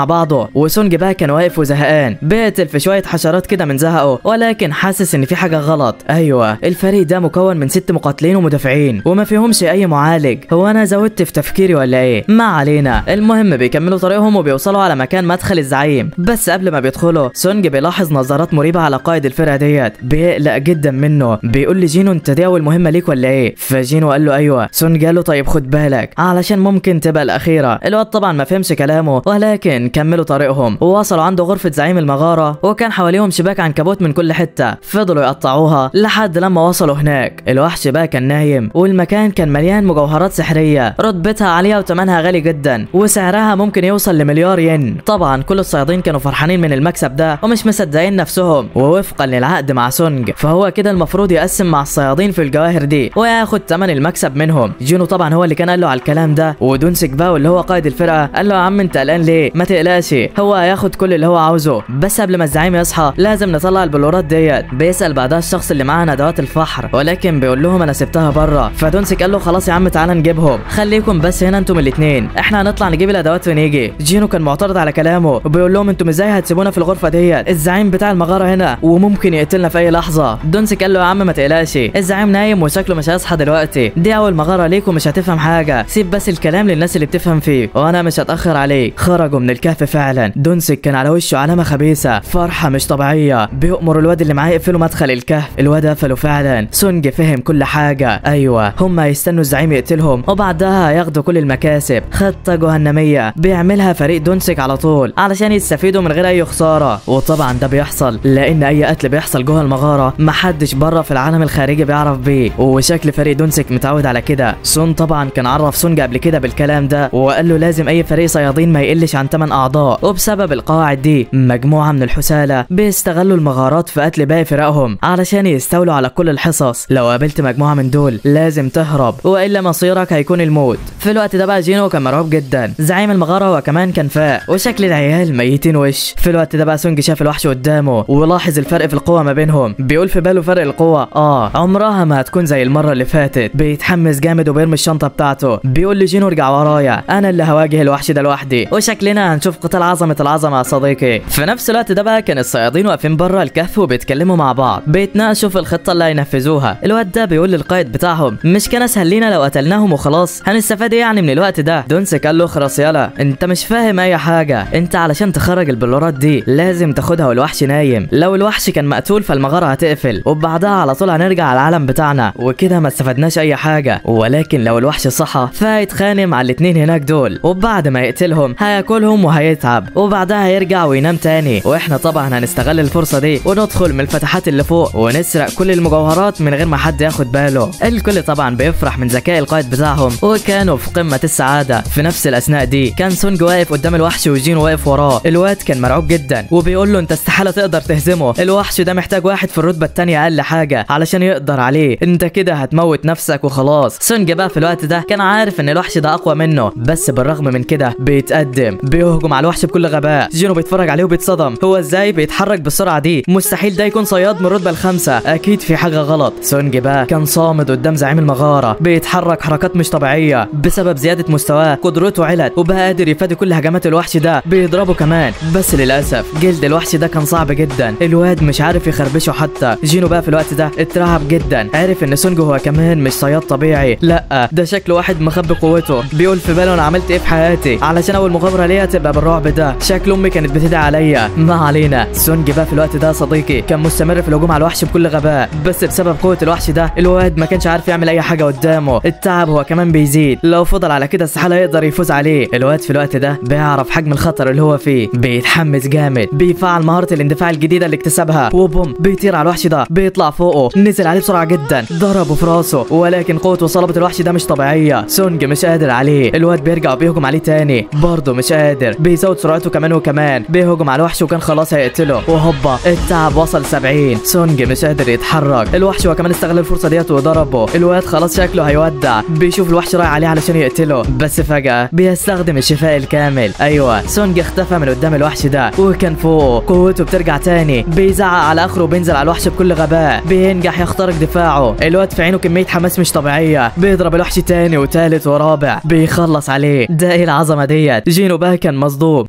قدامه وسونج بقى كان واقف وزهقان بيقتل في شويه حشرات كده من زهقه ولكن حاسس ان في حاجه غلط ايوه الفريق ده مكون من ست مقاتلين ومدافعين وما فيهمش اي معالج هو انا زودت في تفكيري ولا ايه ما علينا المهم بيكملوا طريقهم وبيوصلوا على مكان مدخل الزعيم بس قبل ما بيدخلوا سونج بيلاحظ نظرات مريبه على قائد الفرقه ديت بيقلق جدا منه بيقول لجينو انت دي اول مهمه ليك ولا ايه فجينو قال له ايوه سونج قال له طيب خد بالك علشان ممكن تبقى الاخيره الواد طبعا ما فهمش كلامه ولكن كملوا طريقهم ووصلوا عند غرفه زعيم المغاره وكان حواليهم شباك عنكبوت من كل حته فضلوا يقطعوها لحد لما وصلوا هناك الوحش بقى كان نايم والمكان كان مليان مجوهرات سحريه رتبتها عاليه وثمنها غالي جدا وسعرها ممكن يوصل لمليار ين طبعا كل الصيادين كانوا فرحانين من المكسب ده ومش مصدقين نفسهم ووفقا للعقد مع سونج فهو كده المفروض يقسم مع الصيادين في الجواهر دي وياخد ثمن المكسب منهم جينو طبعا هو اللي كان قال له على الكلام ده ودونسك بقى واللي هو قائد الفرقه قال له يا عم انت قلقان ليه ما تقلقش هو هياخد كل اللي هو عاوزه بس قبل ما الزعيم يصحى لازم نطلع البلورات ديت بيسال بعدها الشخص اللي معاه ادوات الفحر ولكن بيقول لهم انا سبتها بره فدونسك قال له خلاص يا عم تعالى نجيبهم خليكم بس هنا انتم الاثنين احنا هنطلع نجيب الادوات ونيجي جينو كان معترض على كلامه وبيقول لهم انتم ازاي هتسيبونا في الغرفه ديت الزعيم بتاع المغاره هنا وممكن يقتلنا في اي لحظه دونسك قال له يا عم ما تقلقش الزعيم نايم وشكله مش هيصحى دلوقتي دي اول مغاره ليك ومش هتفهم حاجه سيب بس الكلام للناس اللي بتفهم فيه وانا مش هتاخر عليك خرجوا من الكهف فعلا دونسك كان على وشه علامه خبيثه فرحه مش طبيعيه بيأمر الواد اللي معاه يقفلوا مدخل الكهف الواد قفله فعلا سونج فهم كل حاجه ايوه هم هيستنوا الزعيم يقتلهم وبعدها ياخدوا كل المكاسب خطه جهنميه بيعملها فريق دونسك على طول علشان يستفيدوا من غير اي خساره وطبعا ده بيحصل لان اي قتل بيحصل جوه المغاره محدش بره في العالم الخارجي بيعرف بيه وشكل فريق دونسك متعود على كده سون طبعا كان عرف سونج قبل كده بالكلام ده وقال له لازم اي فريق صيادين ما يقلش عن 8 اعضاء وبسبب القواعد دي مجموعه من الحسالة بيستغلوا المغارات في قتل باقي فرقهم علشان يستولوا على كل الحصص لو قابلت مجموعه من دول لازم تهرب والا مصيرك هيكون الموت في الوقت ده بقى جينو كان مرعوب جدا زعيم المغاره هو كمان كان فاق وشكل العيال ميتين وش في الوقت ده بقى سونج شاف الوحش قدامه ولاحظ الفرق في القوه ما بينهم بيقول في باله فرق القوه اه عمرها ما هتكون زي المره اللي فاتت بيتحمس جامد وبيرمي الشنطه بتاعته بيقول لجينو ارجع ورايا انا اللي هواجه الوحش ده لوحدي وشكلنا هنشوف قتال عظمه العظمه يا صديقي في نفس الوقت ده بقى كان الصيادين واقفين بره الكهف وبيتكلموا مع بعض بيتناقشوا في الخطه اللي هينفذوها الواد ده بيقول للقائد بتاعهم مش كان اسهل لينا لو قتلناهم وخلاص هنستفاد ايه يعني من الوقت ده دونسك قال له خلاص يلا انت مش فاهم اي حاجه انت علشان تخرج البلورات دي لازم تاخدها والوحش نايم لو الوحش كان مقتول فالمغاره هتقفل وبعدها على طول هنرجع على العالم بتاعنا وكده ما استفدناش اي حاجه ولكن لو الوحش صحى فهيتخانق مع الاتنين هناك دول وبعد ما يقتلهم هياكلهم وهيتعب وبعدها هيرجع وينام تاني واحنا طبعا هنستغل الفرصه دي وندخل من الفتحات اللي فوق ونسرق كل المجوهرات من غير ما حد ياخد باله الكل طبعا بيفرح من ذكاء القائد بتاعهم وكانوا في قمه السعاده في نفس الاثناء دي كان سونج واقف قدام الوحش وجين واقف وراه الواد كان مرعوب جدا وبيقول له انت استحاله تقدر تهزمه الوحش ده محتاج واحد في الرتبه الثانيه اقل حاجه علشان يقدر عليه انت كده هتموت نفسك وخلاص سونج بقى في الوقت ده كان عارف ان الوحش ده اقوى منه بس بالرغم من كده بيتقدم بيهجم على الوحش بكل غباء جينو بيتفرج عليه وبيتصدم هو ازاي بيتحرك بالسرعه دي مستحيل ده يكون صياد من الرتبه الخامسه اكيد في حاجه غلط سونج بقى كان صامد قدام زعيم المغاره بيتحرك حركات مش طبيعيه بسبب زياده مستواه قدرته علت وبقى قادر يفادي كل هجمات الوحش ده بيضربه كمان بس للاسف جلد الوحش ده كان صعب جدا الواد مش عارف يخربشه حتى جينو بقى في الوقت ده اترعب جدا عرف ان سونج هو كمان مش صياد طبيعي لا ده شكله واحد مخبي قوته بيقول في باله انا عملت ايه في حياتي علشان اول مغامره ليا تبقى بالرعب ده شكل امي كانت بتدعي عليا ما علينا سونج بقى في الوقت ده صديقي كان مستمر في الهجوم على الوحش بكل غباء بس بسبب قوه الوحش ده الواد ما كانش عارف يعمل اي حاجه قدامه التعب هو كمان بيزيد لو فضل على كده استحاله يقدر يفوز عليه الواد في الوقت ده بيعرف حجم الخطر اللي هو فيه بيتحمس جامد بيفعل مهاره الاندفاع الجديده اللي اكتسبها وبوم بيطير على الوحش ده بيطلع فوقه نزل عليه بسرعه جدا ضربه في راسه ولكن قوه وصلابه الوحش ده مش طبيعيه سونج مش قادر عليه الواد بيرجع وبيهجم عليه تاني برضه مش قادر بيزود سرعته كمان وكمان بيهجم على الوحش وكان خلاص هيقتله وهوبا التعب وصل 70 سونج مش قادر يتحرك الوحش وكمان استغل الفرصه ديت وضربه الواد خلاص شكله هيودع بيشوف الوحش رايح عليه علشان يقتله بس فجاه بيستخدم الشفاء الكامل ايوه سونج اختفى من قدام الوحش ده وكان فوقه قوته بترجع تاني بيزعق على اخره وبينزل على الوحش بكل غباء بينجح يخترق دفاعه الواد في عينه كميه حماس مش طبيعيه بيضرب الوحش تاني وتالت ورابع بيخلص عليه ده ايه العظمه ديت جينو بقى كان مصدوم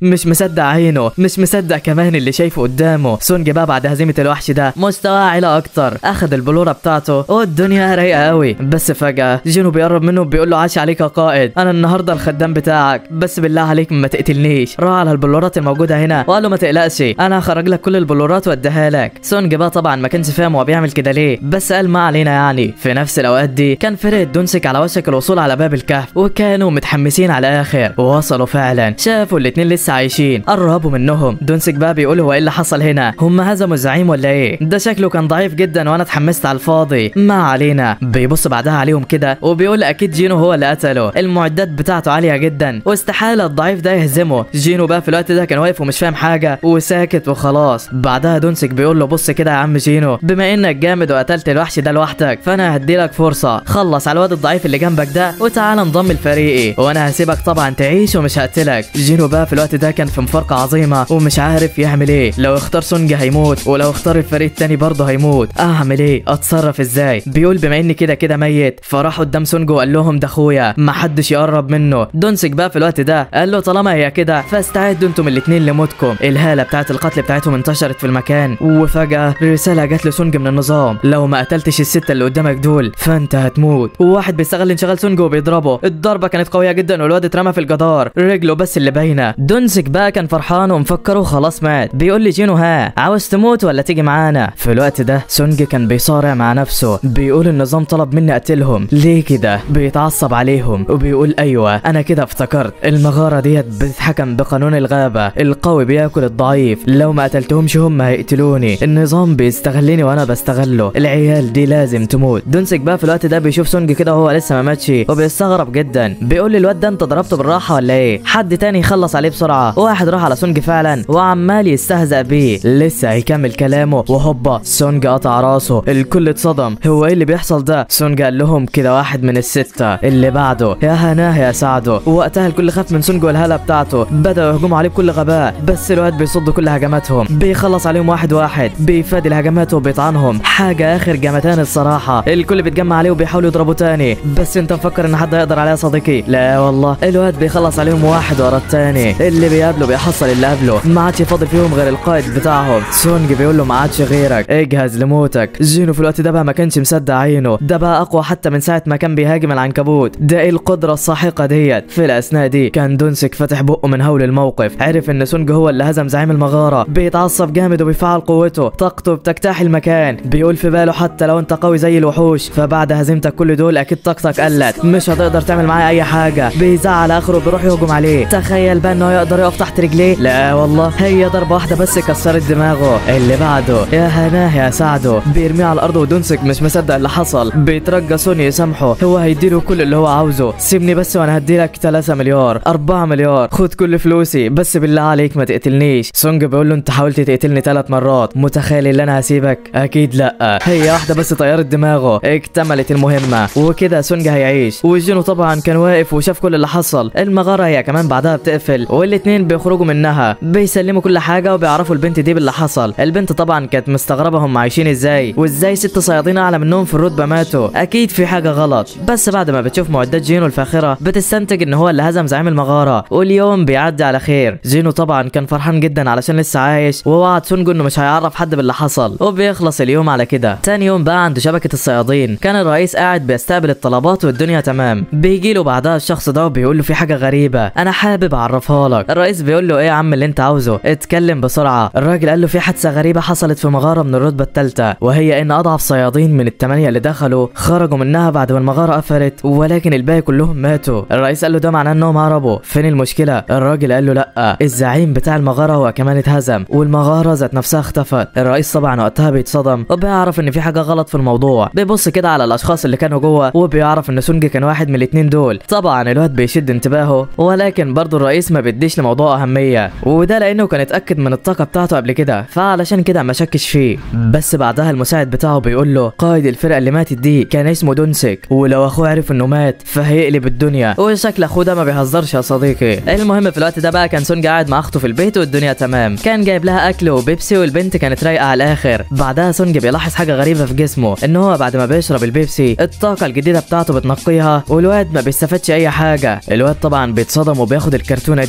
مش مصدق عينه مش مصدق كمان اللي شايفه قدامه سونج بقى بعد هزيمه الوحش ده مستواه علا اكتر اخد البلوره بتاعته والدنيا رايقه قوي بس فجاه جينو بيقرب منه بيقول له عاش عليك يا قائد انا النهارده الخدام بتاعك بس بالله عليك ما تقتلنيش راح على البلورات الموجوده هنا وقال له ما تقلقش انا هخرج لك كل البلورات واديها لك سونج بقى طبعا ما كانش فاهم هو بيعمل كده ليه بس قال ما علينا يعني في نفس الاوقات دي كان فرقه دونسك على وشك الوصول على باب الكهف وكانوا متحمسين على الاخر ووصلوا فعلا شافوا الاتنين لسه عايشين قربوا منهم دونسك بقى بيقول هو ايه اللي حصل هنا هم هزموا الزعيم ولا ايه ده شكله كان ضعيف جدا وانا اتحمست على الفاضي ما علينا بيبص بعدها عليهم كده وبيقول اكيد جينو هو اللي قتله المعدات بتاعته عاليه جدا واستحاله الضعيف ده يهزمه جينو بقى في الوقت ده كان واقف ومش فاهم حاجه وساكت وخلاص بعدها دونسك بيقول له بص كده يا عم جينو بما انك جامد وقتلت الوحش ده لوحدك فانا هديلك فرصه خلص على الواد الضعيف اللي جنبك ده وتعالى انضم لفريقي وانا هسيبك طبعا تعيش ومش هقتلك جينو بقى في الوقت ده كان في مفارقه عظيمه ومش عارف يعمل ايه لو اختار سونج هيموت ولو اختار الفريق التاني برضه هيموت اعمل ايه اتصرف ازاي بيقول بما اني كده كده ميت فراح قدام سونج وقال لهم ده اخويا ما حدش يقرب منه دونسك بقى في الوقت ده قال له طالما هي كده فاستعدوا انتم الاتنين لموتكم الهاله بتاعت القتل بتاعتهم انتشرت في المكان وفجاه رساله جات لسونج من النظام لو ما قتلتش السته اللي قدامك دول فانت هتموت وواحد بيستغل انشغال سونج وبيضربه الضربه كانت قويه جدا والواد اترمى في الجدار رجله بس اللي باينه دونسك بقى كان فرحان ومفكره خلاص مات بيقول لي جينو ها عاوز تموت ولا تيجي معانا في الوقت ده سونج كان بيصارع مع نفسه بيقول النظام طلب مني اقتلهم ليه كده بيتعصب عليهم وبيقول ايوه انا كده افتكرت المغاره ديت بتتحكم بقانون الغابه القوي بياكل الضعيف لو ما قتلتهمش هم هيقتلوني النظام بيستغلني وانا بستغله العيال دي لازم تموت دونسك بقى في الوقت ده بيشوف سونج كده وهو لسه ما ماتش وبيستغرب جدا بيقول لي الواد ده انت ضربته بالراحه ولا ايه حد تاني يخلص عليه بسرعه واحد راح على سونج فعلا وعمال يستهزأ بيه لسه هيكمل كلامه وهوبا سونج قطع راسه الكل اتصدم هو ايه اللي بيحصل ده سونج قال لهم كده واحد من الستة اللي بعده يا هناه يا سعده ووقتها الكل خاف من سونج والهالة بتاعته بدأوا يهجموا عليه بكل غباء بس الواد بيصد كل هجماتهم بيخلص عليهم واحد واحد بيفادي الهجمات وبيطعنهم حاجة اخر جمتان الصراحة الكل بيتجمع عليه وبيحاولوا يضربوا تاني بس انت مفكر ان حد هيقدر عليه يا صديقي لا والله الواد بيخلص عليهم واحد ورا التاني اللي بيقابله بيحصل اللي قبله ما عادش فاضل فيهم غير القائد بتاعهم سونج بيقول له ما عادش غيرك اجهز لموتك جينو في الوقت ده بقى ما كانش مصدق عينه ده بقى اقوى حتى من ساعه ما كان بيهاجم العنكبوت ده ايه القدره الساحقه ديت في الاثناء دي كان دونسك فاتح بقه من هول الموقف عرف ان سونج هو اللي هزم زعيم المغاره بيتعصب جامد وبيفعل قوته طاقته بتجتاح المكان بيقول في باله حتى لو انت قوي زي الوحوش فبعد هزيمتك كل دول اكيد طاقتك قلت مش هتقدر تعمل معايا اي حاجه بيزعل اخره بيروح يهجم عليه تخيل بقى انه يقدر يقف تحت رجليه لا والله هي ضربه واحده بس كسرت دماغه اللي بعده يا هناه يا سعده بيرميه على الارض ودونسك مش مصدق اللي حصل بيترجى سوني يسامحه هو هيديله كل اللي هو عاوزه سيبني بس وانا هديلك 3 مليار 4 مليار خد كل فلوسي بس بالله عليك ما تقتلنيش سونج بيقول له انت حاولت تقتلني ثلاث مرات متخيل ان انا هسيبك اكيد لا هي واحده بس طيرت دماغه اكتملت المهمه وكده سونج هيعيش وجينو طبعا كان واقف وشاف كل اللي حصل المغاره هي كمان بعدها بتقفل والاتنين بيخرجوا منها بيسلموا كل حاجه وبيعرفوا البنت دي باللي حصل البنت طبعا كانت مستغربه هم عايشين ازاي وازاي ست صيادين اعلى منهم في الرتبه ماتوا اكيد في حاجه غلط بس بعد ما بتشوف معدات جينو الفاخره بتستنتج ان هو اللي هزم زعيم المغاره واليوم بيعدي على خير جينو طبعا كان فرحان جدا علشان لسه عايش ووعد سونجو انه مش هيعرف حد باللي حصل وبيخلص اليوم على كده تاني يوم بقى عند شبكه الصيادين كان الرئيس قاعد بيستقبل الطلبات والدنيا تمام بيجي له بعدها الشخص ده وبيقول له في حاجه غريبه انا حابب اعرفها لك الرئيس بيقول له ايه يا عم اللي انت عاوزه اتكلم بسرعه الراجل قال له في حادثه غريبه حصلت في مغاره من الرتبه الثالثه وهي ان اضعف صيادين من الثمانيه اللي دخلوا خرجوا منها بعد ما المغاره قفلت ولكن الباقي كلهم ماتوا الرئيس قال له ده معناه انهم هربوا فين المشكله الراجل قال له لا الزعيم بتاع المغاره هو كمان اتهزم والمغاره ذات نفسها اختفت الرئيس طبعا وقتها بيتصدم وبيعرف ان في حاجه غلط في الموضوع بيبص كده على الاشخاص اللي كانوا جوه وبيعرف ان سونج كان واحد من الاتنين دول طبعا الواد بيشد انتباهه ولكن برضه الرئيس ما بيديش لموضوع اهميه وده لانه كان اتاكد من الطاقه بتاعته قبل كده فعلشان كده ما شكش فيه بس بعدها المساعد بتاعه بيقول له قائد الفرقه اللي ماتت دي كان اسمه دونسك ولو اخوه عرف انه مات فهيقلب الدنيا وشكل اخوه ده ما بيهزرش يا صديقي المهم في الوقت ده بقى كان سونج قاعد مع اخته في البيت والدنيا تمام كان جايب لها اكل وبيبسي والبنت كانت رايقه على الاخر بعدها سونج بيلاحظ حاجه غريبه في جسمه ان هو بعد ما بيشرب البيبسي الطاقه الجديده بتاعته بتنقيها والواد ما بيستفادش اي حاجه الواد طبعا بيتصدم وبياخد الكرتونه دي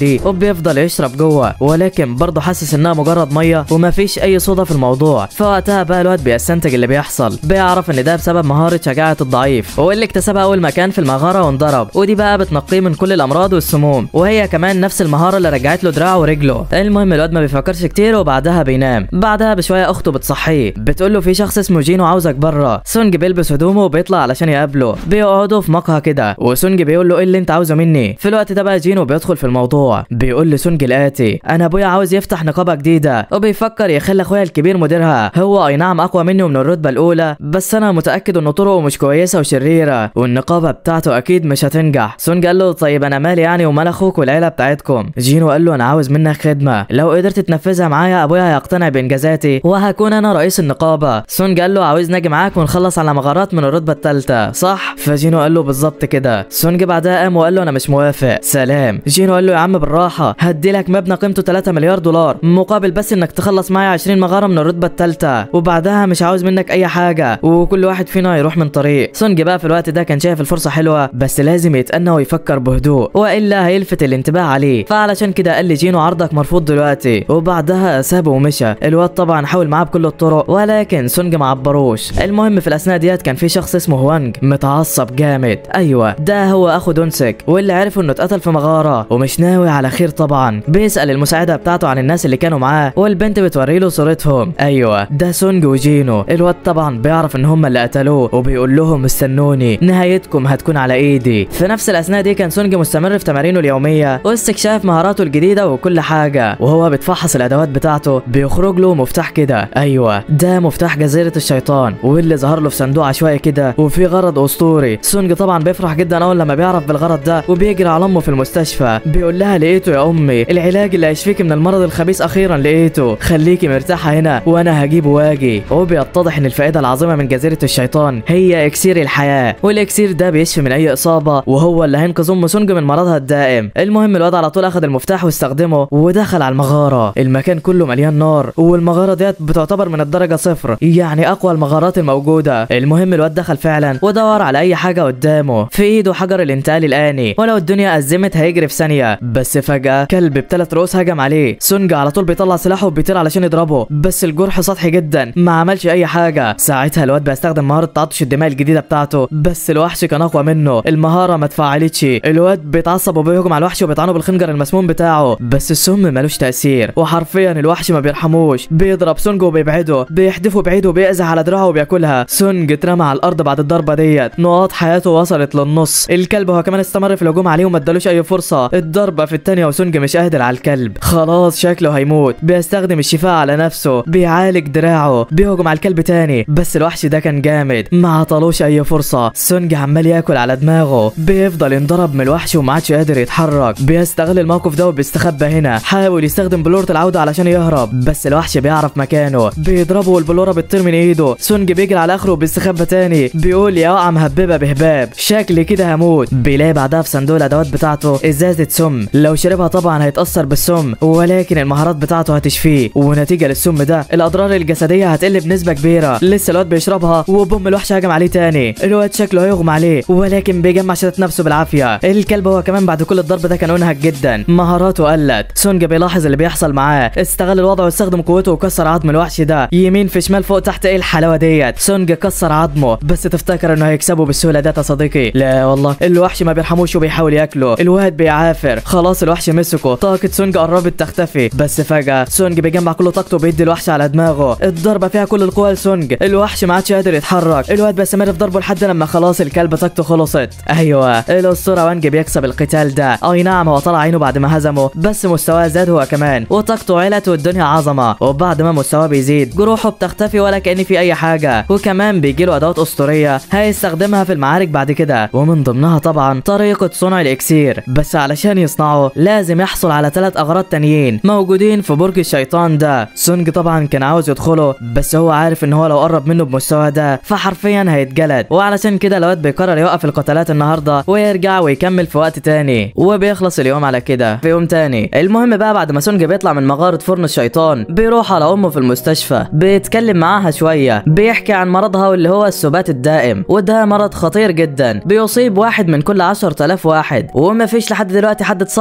وبيفضل يشرب جوه ولكن برضه حاسس انها مجرد ميه ومفيش اي صودا في الموضوع فوقتها بقى الواد بيستنتج اللي بيحصل بيعرف ان ده بسبب مهاره شجاعه الضعيف واللي اكتسبها اول ما كان في المغاره وانضرب ودي بقى بتنقيه من كل الامراض والسموم وهي كمان نفس المهاره اللي رجعت له دراعه ورجله المهم الواد ما بيفكرش كتير وبعدها بينام بعدها بشويه اخته بتصحيه بتقول له في شخص اسمه جينو عاوزك بره سونج بيلبس هدومه وبيطلع علشان يقابله بيقعدوا في مقهى كده وسونج بيقول له ايه اللي انت عاوزه مني في الوقت ده بقى جينو بيدخل في الموضوع بيقول لسونج الاتي انا ابويا عاوز يفتح نقابه جديده وبيفكر يخلي اخويا الكبير مديرها هو اي نعم اقوى مني ومن الرتبه الاولى بس انا متاكد ان طرقه مش كويسه وشريره والنقابه بتاعته اكيد مش هتنجح سونج قال له طيب انا مالي يعني ومال اخوك والعيله بتاعتكم جينو قال له انا عاوز منك خدمه لو قدرت تنفذها معايا ابويا هيقتنع بانجازاتي وهكون انا رئيس النقابه سونج قال له عاوز ناجي معاك ونخلص على مغارات من الرتبه الثالثه صح فجينو قال له بالظبط كده سونج بعدها قام وقال له انا مش موافق سلام جينو قال له يا عم بالراحه هدي لك مبنى قيمته 3 مليار دولار مقابل بس انك تخلص معايا 20 مغاره من الرتبه الثالثه وبعدها مش عاوز منك اي حاجه وكل واحد فينا يروح من طريق سونج بقى في الوقت ده كان شايف الفرصه حلوه بس لازم يتأنى ويفكر بهدوء والا هيلفت الانتباه عليه فعلشان كده قال لي جينو عرضك مرفوض دلوقتي وبعدها سابه ومشى الواد طبعا حاول معاه بكل الطرق ولكن سونج ما عبروش المهم في الاثناء ديت كان في شخص اسمه هوانج متعصب جامد ايوه ده هو اخو دونسك واللي عرف انه اتقتل في مغاره ومش ناوي على خير طبعا بيسال المساعده بتاعته عن الناس اللي كانوا معاه والبنت بتوري له صورتهم ايوه ده سونج وجينو الواد طبعا بيعرف ان هم اللي قتلوه وبيقول لهم استنوني نهايتكم هتكون على ايدي في نفس الاثناء دي كان سونج مستمر في تمارينه اليوميه واستكشاف مهاراته الجديده وكل حاجه وهو بيتفحص الادوات بتاعته بيخرج له مفتاح كده ايوه ده مفتاح جزيره الشيطان واللي ظهر له في صندوق عشوائي كده وفي غرض اسطوري سونج طبعا بيفرح جدا اول لما بيعرف بالغرض ده وبيجري على امه في المستشفى بيقول لها لقيته يا امي العلاج اللي هيشفيك من المرض الخبيث اخيرا لقيته خليكي مرتاحه هنا وانا هجيبه واجي وبيتضح ان الفائده العظيمه من جزيره الشيطان هي اكسير الحياه والاكسير ده بيشفي من اي اصابه وهو اللي هينقذ ام سونج من مرضها الدائم المهم الواد على طول اخذ المفتاح واستخدمه ودخل على المغاره المكان كله مليان نار والمغاره ديت بتعتبر من الدرجه صفر يعني اقوى المغارات الموجوده المهم الواد دخل فعلا ودور على اي حاجه قدامه في ايده حجر الانتقال الاني ولو الدنيا ازمت هيجري في ثانيه بس فجاه كلب بثلاث رؤوس هجم عليه سونج على طول بيطلع سلاحه وبيطير علشان يضربه بس الجرح سطحي جدا ما عملش اي حاجه ساعتها الواد بيستخدم مهاره تعطش الدماء الجديده بتاعته بس الوحش كان اقوى منه المهاره ما اتفعلتش الواد بيتعصب وبيهجم على الوحش وبيطعنه بالخنجر المسموم بتاعه بس السم ملوش تاثير وحرفيا الوحش ما بيرحموش بيضرب سونج وبيبعده بيحدفه بعيد وبيأذى على دراعه وبياكلها سونج اترمى على الارض بعد الضربه ديت نقاط حياته وصلت للنص الكلب هو كمان استمر في الهجوم عليه وما ادالوش اي فرصه الضربه في الثانيه وسونج مش قادر على الكلب خلاص شكله هيموت بيستخدم الشفاء على نفسه بيعالج دراعه بيهجم على الكلب تاني بس الوحش ده كان جامد ما عطلوش اي فرصه سونج عمال ياكل على دماغه بيفضل ينضرب من الوحش وما عادش قادر يتحرك بيستغل الموقف ده وبيستخبى هنا حاول يستخدم بلورة العودة علشان يهرب بس الوحش بيعرف مكانه بيضربه والبلورة بتطير من ايده سونج بيجري على اخره وبيستخبى تاني بيقول يا وقعة مهببة بهباب شكلي كده هموت بيلاقي بعدها في صندوق الادوات بتاعته ازازة سم لو شربها طبعا هيتأثر بالسم ولكن المهارات بتاعته هتشفيه ونتيجة للسم ده الاضرار الجسدية هتقل بنسبة كبيرة لسه الواد بيشربها وبوم الوحش هجم عليه تاني الواد شكله هيغمى عليه ولكن بيجمع شتات نفسه بالعافية الكلب هو كمان بعد كل الضرب ده كان انهك جدا مهاراته قلت سونج بيلاحظ اللي بيحصل معاه استغل الوضع واستخدم قوته وكسر عظم الوحش ده يمين في شمال فوق تحت ايه الحلاوه ديت سونج كسر عظمه بس تفتكر انه هيكسبه بالسهوله ديت يا صديقي لا والله الوحش ما بيرحموش وبيحاول ياكله الواد بيعافر خلاص الوحش مسكه طاقه سونج قربت تختفي بس فجاه سونج بيجمع كل طاقته وبيدي الوحش على دماغه الضربه فيها كل القوه لسونج الوحش ما عادش قادر يتحرك الواد بيستمر في ضربه لحد لما خلاص الكلب طاقته خلصت ايوه الاسطوره وانج بيكسب القتال ده اي نعم هو طلع عينه بعد ما هزمه بس مستواه زاد هو كمان وطاقته علت والدنيا عظمه وبعد ما مستواه بيزيد جروحه بتختفي ولا كأن في اي حاجه وكمان بيجيله ادوات اسطوريه هيستخدمها في المعارك بعد كده ومن ضمنها طبعا طريقه صنع الاكسير بس علشان يصنعه لازم يحصل على ثلاث اغراض تانيين موجودين في برج الشيطان ده سونج طبعا كان عاوز يدخله بس هو عارف ان هو لو قرب منه بمستوى ده فحرفيا هيتجلد وعلشان كده الواد بيقرر يوقف القتالات النهارده ويرجع ويكمل في وقت تاني وبيخلص اليوم على كده في يوم تاني المهم بقى بعد ما سونج بيطلع من مغاره فرن الشيطان بيروح على امه في المستشفى بيتكلم معاها شويه بيحكي عن مرضها واللي هو السبات الدائم وده مرض خطير جدا بيصيب واحد من كل 10000 واحد وما فيش لحد دلوقتي حد اتصاب بالمرض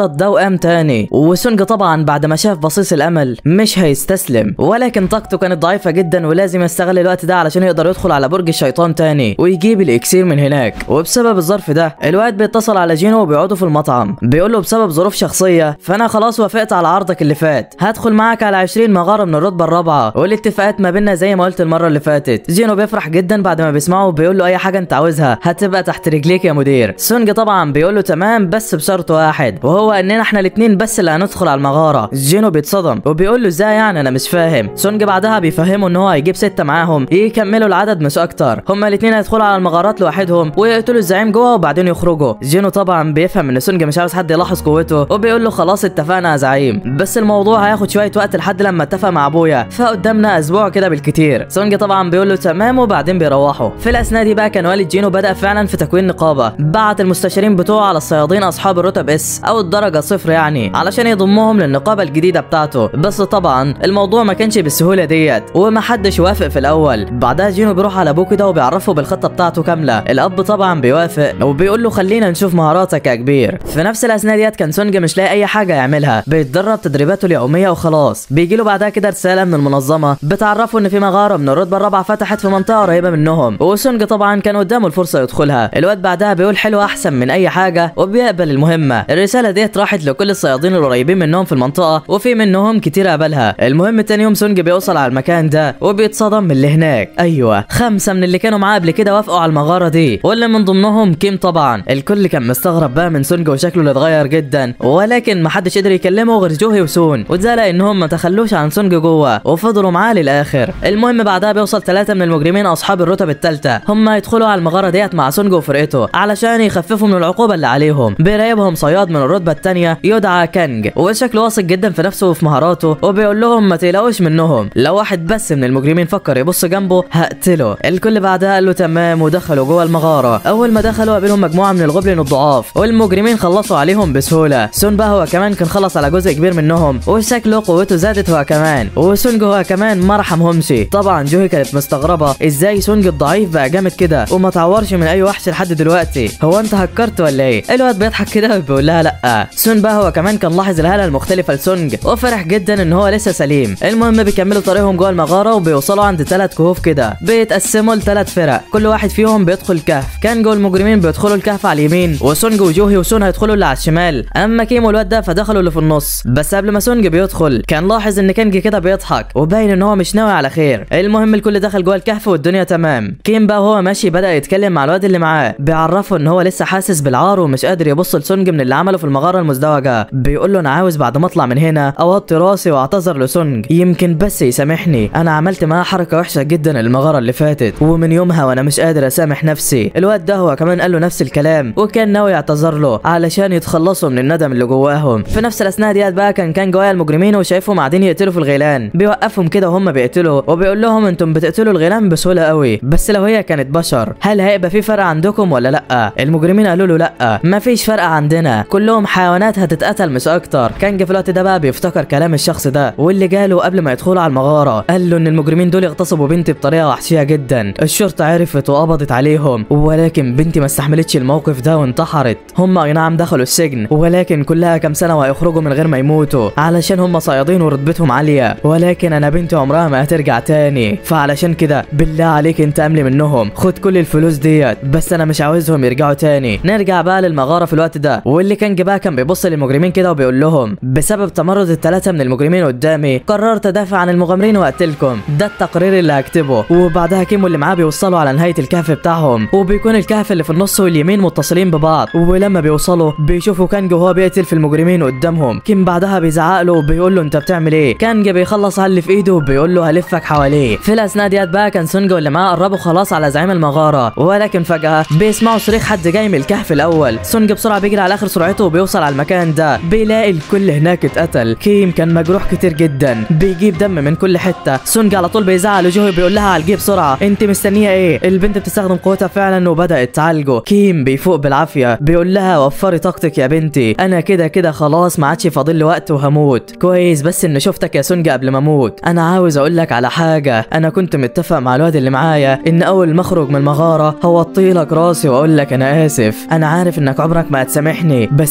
المخدرات ده وقام تاني وسونج طبعا بعد ما شاف بصيص الامل مش هيستسلم ولكن طاقته كانت ضعيفه جدا ولازم يستغل الوقت ده علشان يقدر يدخل على برج الشيطان تاني ويجيب الاكسير من هناك وبسبب الظرف ده الواد بيتصل على جينو وبيقعدوا في المطعم بيقول له بسبب ظروف شخصيه فانا خلاص وافقت على عرضك اللي فات هدخل معاك على 20 مغاره من الرتبه الرابعه والاتفاقات ما بيننا زي ما قلت المره اللي فاتت جينو بيفرح جدا بعد ما بيسمعه وبيقول له اي حاجه انت عاوزها هتبقى تحت رجليك يا مدير سونج طبعا بيقول له تمام بس بشرط واحد وهو اننا احنا الاثنين بس اللي هندخل على المغاره جينو بيتصدم وبيقول له ازاي يعني انا مش فاهم سونج بعدها بيفهمه ان هو هيجيب سته معاهم يكملوا العدد مش اكتر هما الاثنين هيدخلوا على المغارات لوحدهم ويقتلوا الزعيم جوه وبعدين يخرجوا جينو طبعا بيفهم ان سونج مش عاوز حد يلاحظ قوته وبيقول له خلاص اتفقنا يا زعيم بس الموضوع هياخد شويه وقت لحد لما اتفق مع ابويا فقدامنا اسبوع كده بالكتير سونج طبعا بيقول له تمام وبعدين بيروحوا في الاثناء دي بقى كان والد جينو بدا فعلا في تكوين نقابه بعت المستشارين بتوعه على الصيادين اصحاب الرتب اس او الدرجه صفر يعني علشان يضمهم للنقابه الجديده بتاعته بس طبعا الموضوع ما كانش بالسهوله ديت ومحدش وافق في الاول بعدها جينو بيروح على ابوه كده وبيعرفه بالخطه بتاعته كامله الاب طبعا بيوافق وبيقول له خلينا نشوف مهاراتك يا كبير في نفس الاثناء ديت كان سونج مش لاقي اي حاجه يعملها بيتدرب تدريباته اليوميه وخلاص بيجي له بعدها كده رساله من المنظمه بتعرفه ان في مغاره من الرتبه الرابعه فتحت في منطقه قريبه منهم وسونج طبعا كان قدامه الفرصه يدخلها الواد بعدها بيقول حلو احسن من اي حاجه وبيقبل المهمه الرساله ديت راحت لكل الصيادين القريبين منهم في المنطقه وفي منهم كتير قبلها المهم تاني يوم سونج بيوصل على المكان ده وبيتصدم من اللي هناك ايوه خمسه من اللي كانوا معاه قبل كده وافقوا على المغاره دي واللي من ضمنهم كيم طبعا الكل كان مستغرب بقى من سونج وشكله اللي اتغير جدا ولكن محدش قدر يكلمه غير جوهي وسون وده لانهم ما تخلوش عن سونج جوه وفضلوا معاه للاخر المهم بعدها بيوصل ثلاثه من المجرمين اصحاب الرتب الثالثه هم يدخلوا على المغاره ديت مع سونج وفرقته علشان يخففوا من العقوبه اللي عليهم بيراقبهم صياد من الرتبه الثانيه يدعى كانج وشكله واثق جدا في نفسه وفي مهاراته وبيقول لهم ما تقلقوش منهم لو واحد بس من المجرمين فكر يبص جنبه هقتله الكل بعدها قال له تمام ودخلوا جوه المغاره اول ما دخلوا قابلهم مجموعه من الغبلين الضعاف والمجرمين خلصوا عليهم بسهوله سون بقى هو كمان كان خلص على جزء كبير منهم وشكله قوته زادت هو كمان وسونج هو كمان ما رحمهمش طبعا جوهي كانت مستغربه ازاي سونج الضعيف بقى جامد كده وما تعورش من اي وحش لحد دلوقتي هو انت هكرت ولا ايه الواد بيضحك كده وبيقول لها لا سون بقى هو كمان كان لاحظ الهاله المختلفه لسونج وفرح جدا ان هو لسه سليم المهم بيكملوا طريقهم جوه المغاره وبيوصلوا عند ثلاث كهوف كده بيتقسموا لثلاث فرق كل واحد فيهم بيدخل كهف كان جوه المجرمين بيدخلوا الكهف على اليمين وسونج وجوهي وسون هيدخلوا اللي على الشمال اما كيم والواد ده فدخلوا اللي في النص بس قبل ما سونج بيدخل كان لاحظ ان كانج كده بيضحك وباين ان هو مش ناوي على خير المهم الكل دخل جوه الكهف والدنيا تمام كيم بقى وهو ماشي بدا يتكلم مع الواد اللي معاه بيعرفه ان هو لسه حاسس بالعار ومش قادر يبص لسونج من اللي عمله في المغاره المزدوجه بيقول له انا عاوز بعد ما اطلع من هنا اوطي راسي واعتذر لسونج يمكن بس يسامحني انا عملت معاه حركه وحشه جدا المغاره اللي فاتت ومن يومها وانا مش قادر اسامح نفسي الواد ده هو كمان قال له نفس الكلام وكان ناوي يعتذر له علشان يتخلصوا من الندم اللي جواهم في نفس الاثناء ديت بقى كان كان جوايا المجرمين وشايفهم قاعدين يقتلوا في الغيلان بيوقفهم كده وهم بيقتلوا وبيقول لهم انتم بتقتلوا الغيلان بسهوله قوي بس لو هي كانت بشر هل هيبقى في فرق عندكم ولا لا المجرمين قالوا له لا مفيش فرق عندنا كلهم حيوانات هتتقتل مش اكتر كان في الوقت ده بقى بيفتكر كلام الشخص ده واللي جاله قبل ما يدخلوا على المغاره قال له ان المجرمين دول اغتصبوا بنتي بطريقه وحشيه جدا الشرطه عرفت وقبضت عليهم ولكن بنتي ما استحملتش الموقف ده وانتحرت هم اي نعم دخلوا السجن ولكن كلها كام سنه وهيخرجوا من غير ما يموتوا علشان هم صيادين ورتبتهم عاليه ولكن انا بنتي عمرها ما هترجع تاني فعلشان كده بالله عليك انت املي منهم خد كل الفلوس ديت بس انا مش عاوزهم يرجعوا تاني نرجع بقى للمغاره في الوقت ده واللي كان بقى كان بيبص للمجرمين كده وبيقول لهم بسبب تمرد الثلاثه من المجرمين قدامي قررت ادافع عن المغامرين واقتلكم ده التقرير اللي هكتبه وبعدها كيمو اللي معاه بيوصلوا على نهايه الكهف بتاعهم وبيكون الكهف اللي في النص واليمين متصلين ببعض ولما بيوصلوا بيشوفوا كانج وهو بيقتل في المجرمين قدامهم كيم بعدها بيزعق له وبيقول له انت بتعمل ايه كانج بيخلص على اللي في ايده وبيقول له هلفك حواليه في الاثناء ديت بقى كان سونج واللي معاه قربوا خلاص على زعيم المغاره ولكن فجاه بيسمعوا صريخ حد جاي من الكهف الاول سونج بسرعه بيجري على اخر سرعته وبيوصل على المكان ده بيلاقي الكل هناك اتقتل كيم كان مجروح كتير جدا بيجيب دم من كل حته سونج على طول بيزعق لجوهي بيقول لها على الجيب بسرعه انت مستنيه ايه البنت بتستخدم قوتها فعلا وبدات تعالجه كيم بيفوق بالعافيه بيقول لها وفري طاقتك يا بنتي انا كده كده خلاص ما عادش فاضل لي وقت وهموت كويس بس ان شفتك يا سونج قبل ما اموت انا عاوز اقول لك على حاجه انا كنت متفق مع الواد اللي معايا ان اول ما اخرج من المغاره هوطي لك راسي واقول لك انا اسف انا عارف انك عمرك ما هتسامحني بس سيبني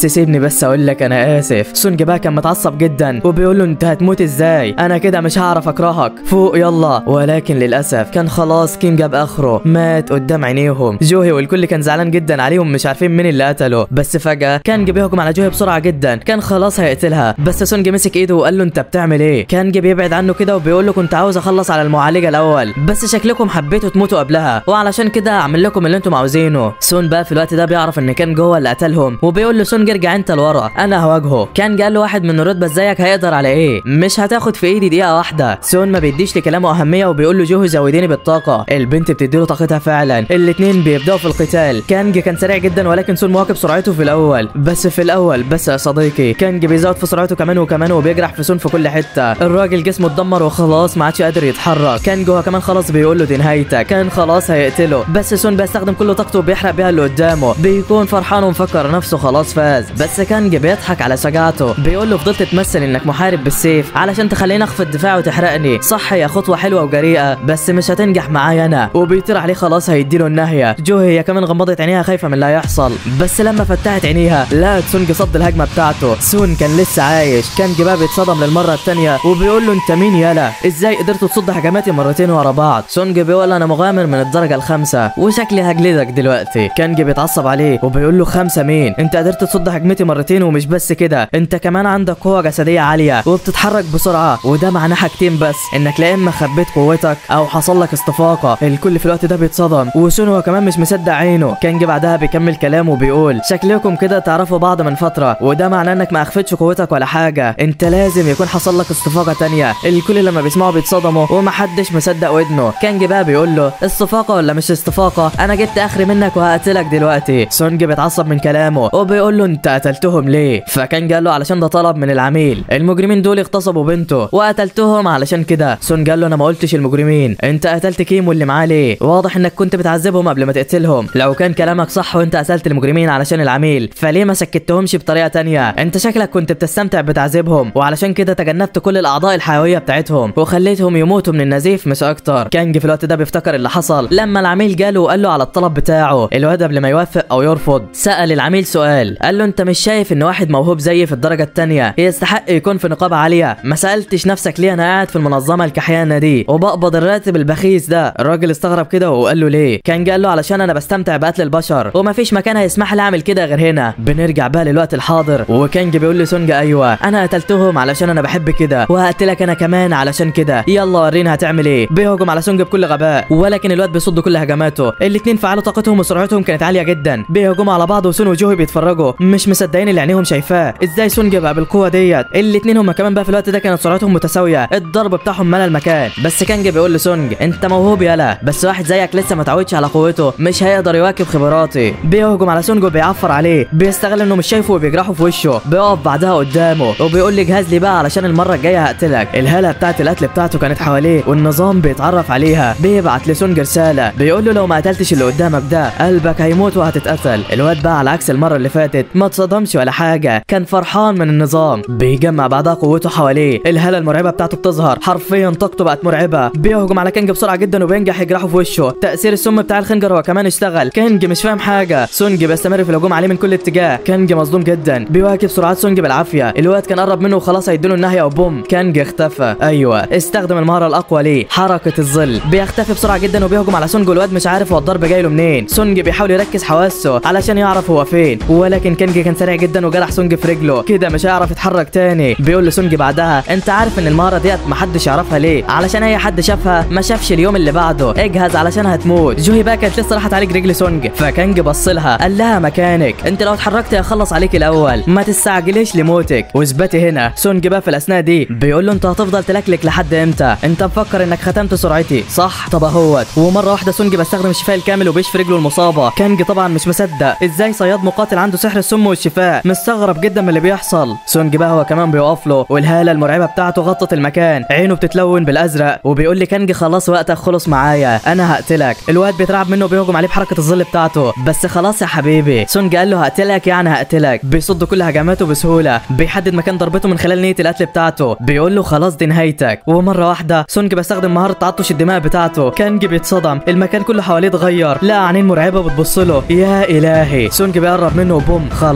بس اقول لك انا اسف سونج بقى كان متعصب جدا وبيقول له انت هتموت ازاي انا كده مش هعرف اكرهك فوق يلا ولكن للاسف كان خلاص كين جاب اخره مات قدام عينيهم جوهي والكل كان زعلان جدا عليهم مش عارفين مين اللي قتله بس فجاه كانج بيهجم على جوهي بسرعه جدا كان خلاص هيقتلها بس سونج مسك ايده وقال له انت بتعمل ايه كانج بيبعد عنه كده وبيقول له كنت عاوز اخلص على المعالجه الاول بس شكلكم حبيتوا تموتوا قبلها وعلشان كده اعمل لكم اللي انتم عاوزينه سون بقى في الوقت ده بيعرف ان كان جوه اللي قتلهم وبيقول له سونج ارجع انت لورا انا هواجهه كان قال له واحد من الرتبه زيك هيقدر على ايه مش هتاخد في ايدي دقيقه واحده سون ما بيديش لكلامه اهميه وبيقول له جوهي زوديني بالطاقه البنت بتديله طاقتها فعلا الاتنين بيبداوا في القتال كانج كان سريع جدا ولكن سون مواكب سرعته في الاول بس في الاول بس يا صديقي كانج بيزود في سرعته كمان وكمان وبيجرح في سون في كل حته الراجل جسمه اتدمر وخلاص ما عادش قادر يتحرك كانج هو كمان خلاص بيقول له دي نهايتك كان خلاص هيقتله بس سون بيستخدم كل طاقته وبيحرق بيها اللي قدامه بيكون فرحان ومفكر نفسه خلاص فاز بس كانج بيضحك على شجاعته بيقول له فضلت تمثل انك محارب بالسيف علشان تخليني اخفض دفاع وتحرقني صح هي خطوه حلوه وجريئه بس مش هتنجح معايا انا وبيطير عليه خلاص هيديله النهايه جوهي هي كمان غمضت عينيها خايفه من اللي هيحصل بس لما فتحت عينيها لقت سونج صد الهجمه بتاعته سون كان لسه عايش كانج بقى بيتصدم للمره الثانيه وبيقول له انت مين يالا ازاي قدرت تصد هجماتي مرتين ورا بعض سونج بيقول انا مغامر من الدرجه الخامسه وشكلي هجلدك دلوقتي كانج بيتعصب عليه وبيقول له خمسه مين انت قدرت تصد هجمتي مرتين ومش بس كده انت كمان عندك قوه جسديه عاليه وبتتحرك بسرعه وده معناه حاجتين بس انك لا اما خبيت قوتك او حصل لك استفاقه الكل في الوقت ده بيتصدم وسون هو كمان مش مصدق عينه كانج بعدها بيكمل كلامه وبيقول شكلكم كده تعرفوا بعض من فتره وده معناه انك ما اخفتش قوتك ولا حاجه انت لازم يكون حصل لك استفاقه تانية الكل لما بيسمعوا بيتصدموا ومحدش مصدق ودنه كانج بقى بيقول له استفاقه ولا مش استفاقه انا جبت اخري منك وهقتلك دلوقتي سونج بيتعصب من كلامه وبيقول له انت قتلتهم ليه فكان قال له علشان ده طلب من العميل المجرمين دول اغتصبوا بنته وقتلتهم علشان كده سون قال له انا ما قلتش المجرمين انت قتلت كيمو اللي معاه ليه واضح انك كنت بتعذبهم قبل ما تقتلهم لو كان كلامك صح وانت قتلت المجرمين علشان العميل فليه ما سكتهمش بطريقه تانية انت شكلك كنت بتستمتع بتعذيبهم وعلشان كده تجنبت كل الاعضاء الحيويه بتاعتهم وخليتهم يموتوا من النزيف مش اكتر كانج في الوقت ده بيفتكر اللي حصل لما العميل جاله وقال له على الطلب بتاعه الواد قبل ما يوافق او يرفض سال العميل سؤال قال له انت مش شايف ان واحد موهوب زيي في الدرجه الثانيه يستحق يكون في نقابه عاليه ما سالتش نفسك ليه انا قاعد في المنظمه الكحيانه دي وبقبض الراتب البخيس ده الراجل استغرب كده وقال له ليه كان قال له علشان انا بستمتع بقتل البشر ومفيش مكان هيسمح لي اعمل كده غير هنا بنرجع بقى للوقت الحاضر وكانج بيقول لسونج ايوه انا قتلتهم علشان انا بحب كده وهقتلك انا كمان علشان كده يلا ورينا هتعمل ايه بيهجم على سونج بكل غباء ولكن الواد بيصد كل هجماته الاتنين فعلوا طاقتهم وسرعتهم كانت عاليه جدا بيهجموا على بعض وسون وجوهي بيتفرجوا مش مصدقين اللي عينيهم شايفاه ازاي سونج بقى بالقوه ديت الاتنين هما كمان بقى في الوقت ده كانت سرعتهم متساويه الضرب بتاعهم ملا المكان بس كانج بيقول لسونج انت موهوب يالا بس واحد زيك لسه ما اتعودش على قوته مش هيقدر يواكب خبراتي بيهجم على سونج وبيعفر عليه بيستغل انه مش شايفه وبيجرحه في وشه بيقف بعدها قدامه وبيقول لي جهز لي بقى علشان المره الجايه هقتلك الهاله بتاعت القتل بتاعته كانت حواليه والنظام بيتعرف عليها بيبعت لسونج رساله بيقول له لو ما قتلتش اللي قدامك ده قلبك هيموت وهتتقتل الواد بقى على عكس المره اللي فاتت ما اتصدمش ولا حاجه كان فرحان من النظام بيجمع بعدها قوته حواليه الهاله المرعبه بتاعته بتظهر حرفيا طاقته بقت مرعبه بيهجم على كينج بسرعه جدا وبينجح يجرحه في وشه تاثير السم بتاع الخنجر هو كمان اشتغل كينج مش فاهم حاجه سونج بيستمر في الهجوم عليه من كل اتجاه كينج مصدوم جدا بيواكب سرعات سونج بالعافيه الواد كان قرب منه وخلاص هيديله النهايه وبوم كينج اختفى ايوه استخدم المهاره الاقوى ليه حركه الظل بيختفي بسرعه جدا وبيهجم على سونج والواد مش عارف هو الضرب جاي له منين سونج بيحاول يركز حواسه علشان يعرف هو فين ولكن كينج كان سريع جدا وجرح سونج في رجله كده مش هيعرف يتحرك تاني بيقول لسونج بعدها انت عارف ان المهاره ديت محدش يعرفها ليه علشان اي حد شافها ما شافش اليوم اللي بعده اجهز علشان هتموت جوهي بقى كانت لسه راحت عليك رجل سونج فكانج بص لها قال لها مكانك انت لو اتحركت هخلص عليك الاول ما تستعجليش لموتك واثبتي هنا سونج بقى في الاثناء دي بيقول له انت هتفضل تلكلك لحد امتى انت مفكر انك ختمت سرعتي صح طب اهوت ومره واحده سونج بستخدم الشفاء الكامل وبيشفي رجله المصابه كانج طبعا مش مصدق ازاي صياد مقاتل عنده سحر السم والشفاء مستغرب جدا من اللي بيحصل سونج بقى هو كمان بيقف له والهاله المرعبه بتاعته غطت المكان عينه بتتلون بالازرق وبيقول لي كانج خلاص وقتك خلص معايا انا هقتلك الواد بيترعب منه وبيهجم عليه بحركه الظل بتاعته بس خلاص يا حبيبي سونج قال له هقتلك يعني هقتلك بيصد كل هجماته بسهوله بيحدد مكان ضربته من خلال نيه القتل بتاعته بيقول له خلاص دي نهايتك ومره واحده سونج بيستخدم مهاره تعطش الدماء بتاعته كانج بيتصدم المكان كله حواليه اتغير لقى عينين مرعبه بتبص له يا الهي سونج بيقرب منه وبوم خلاص قتله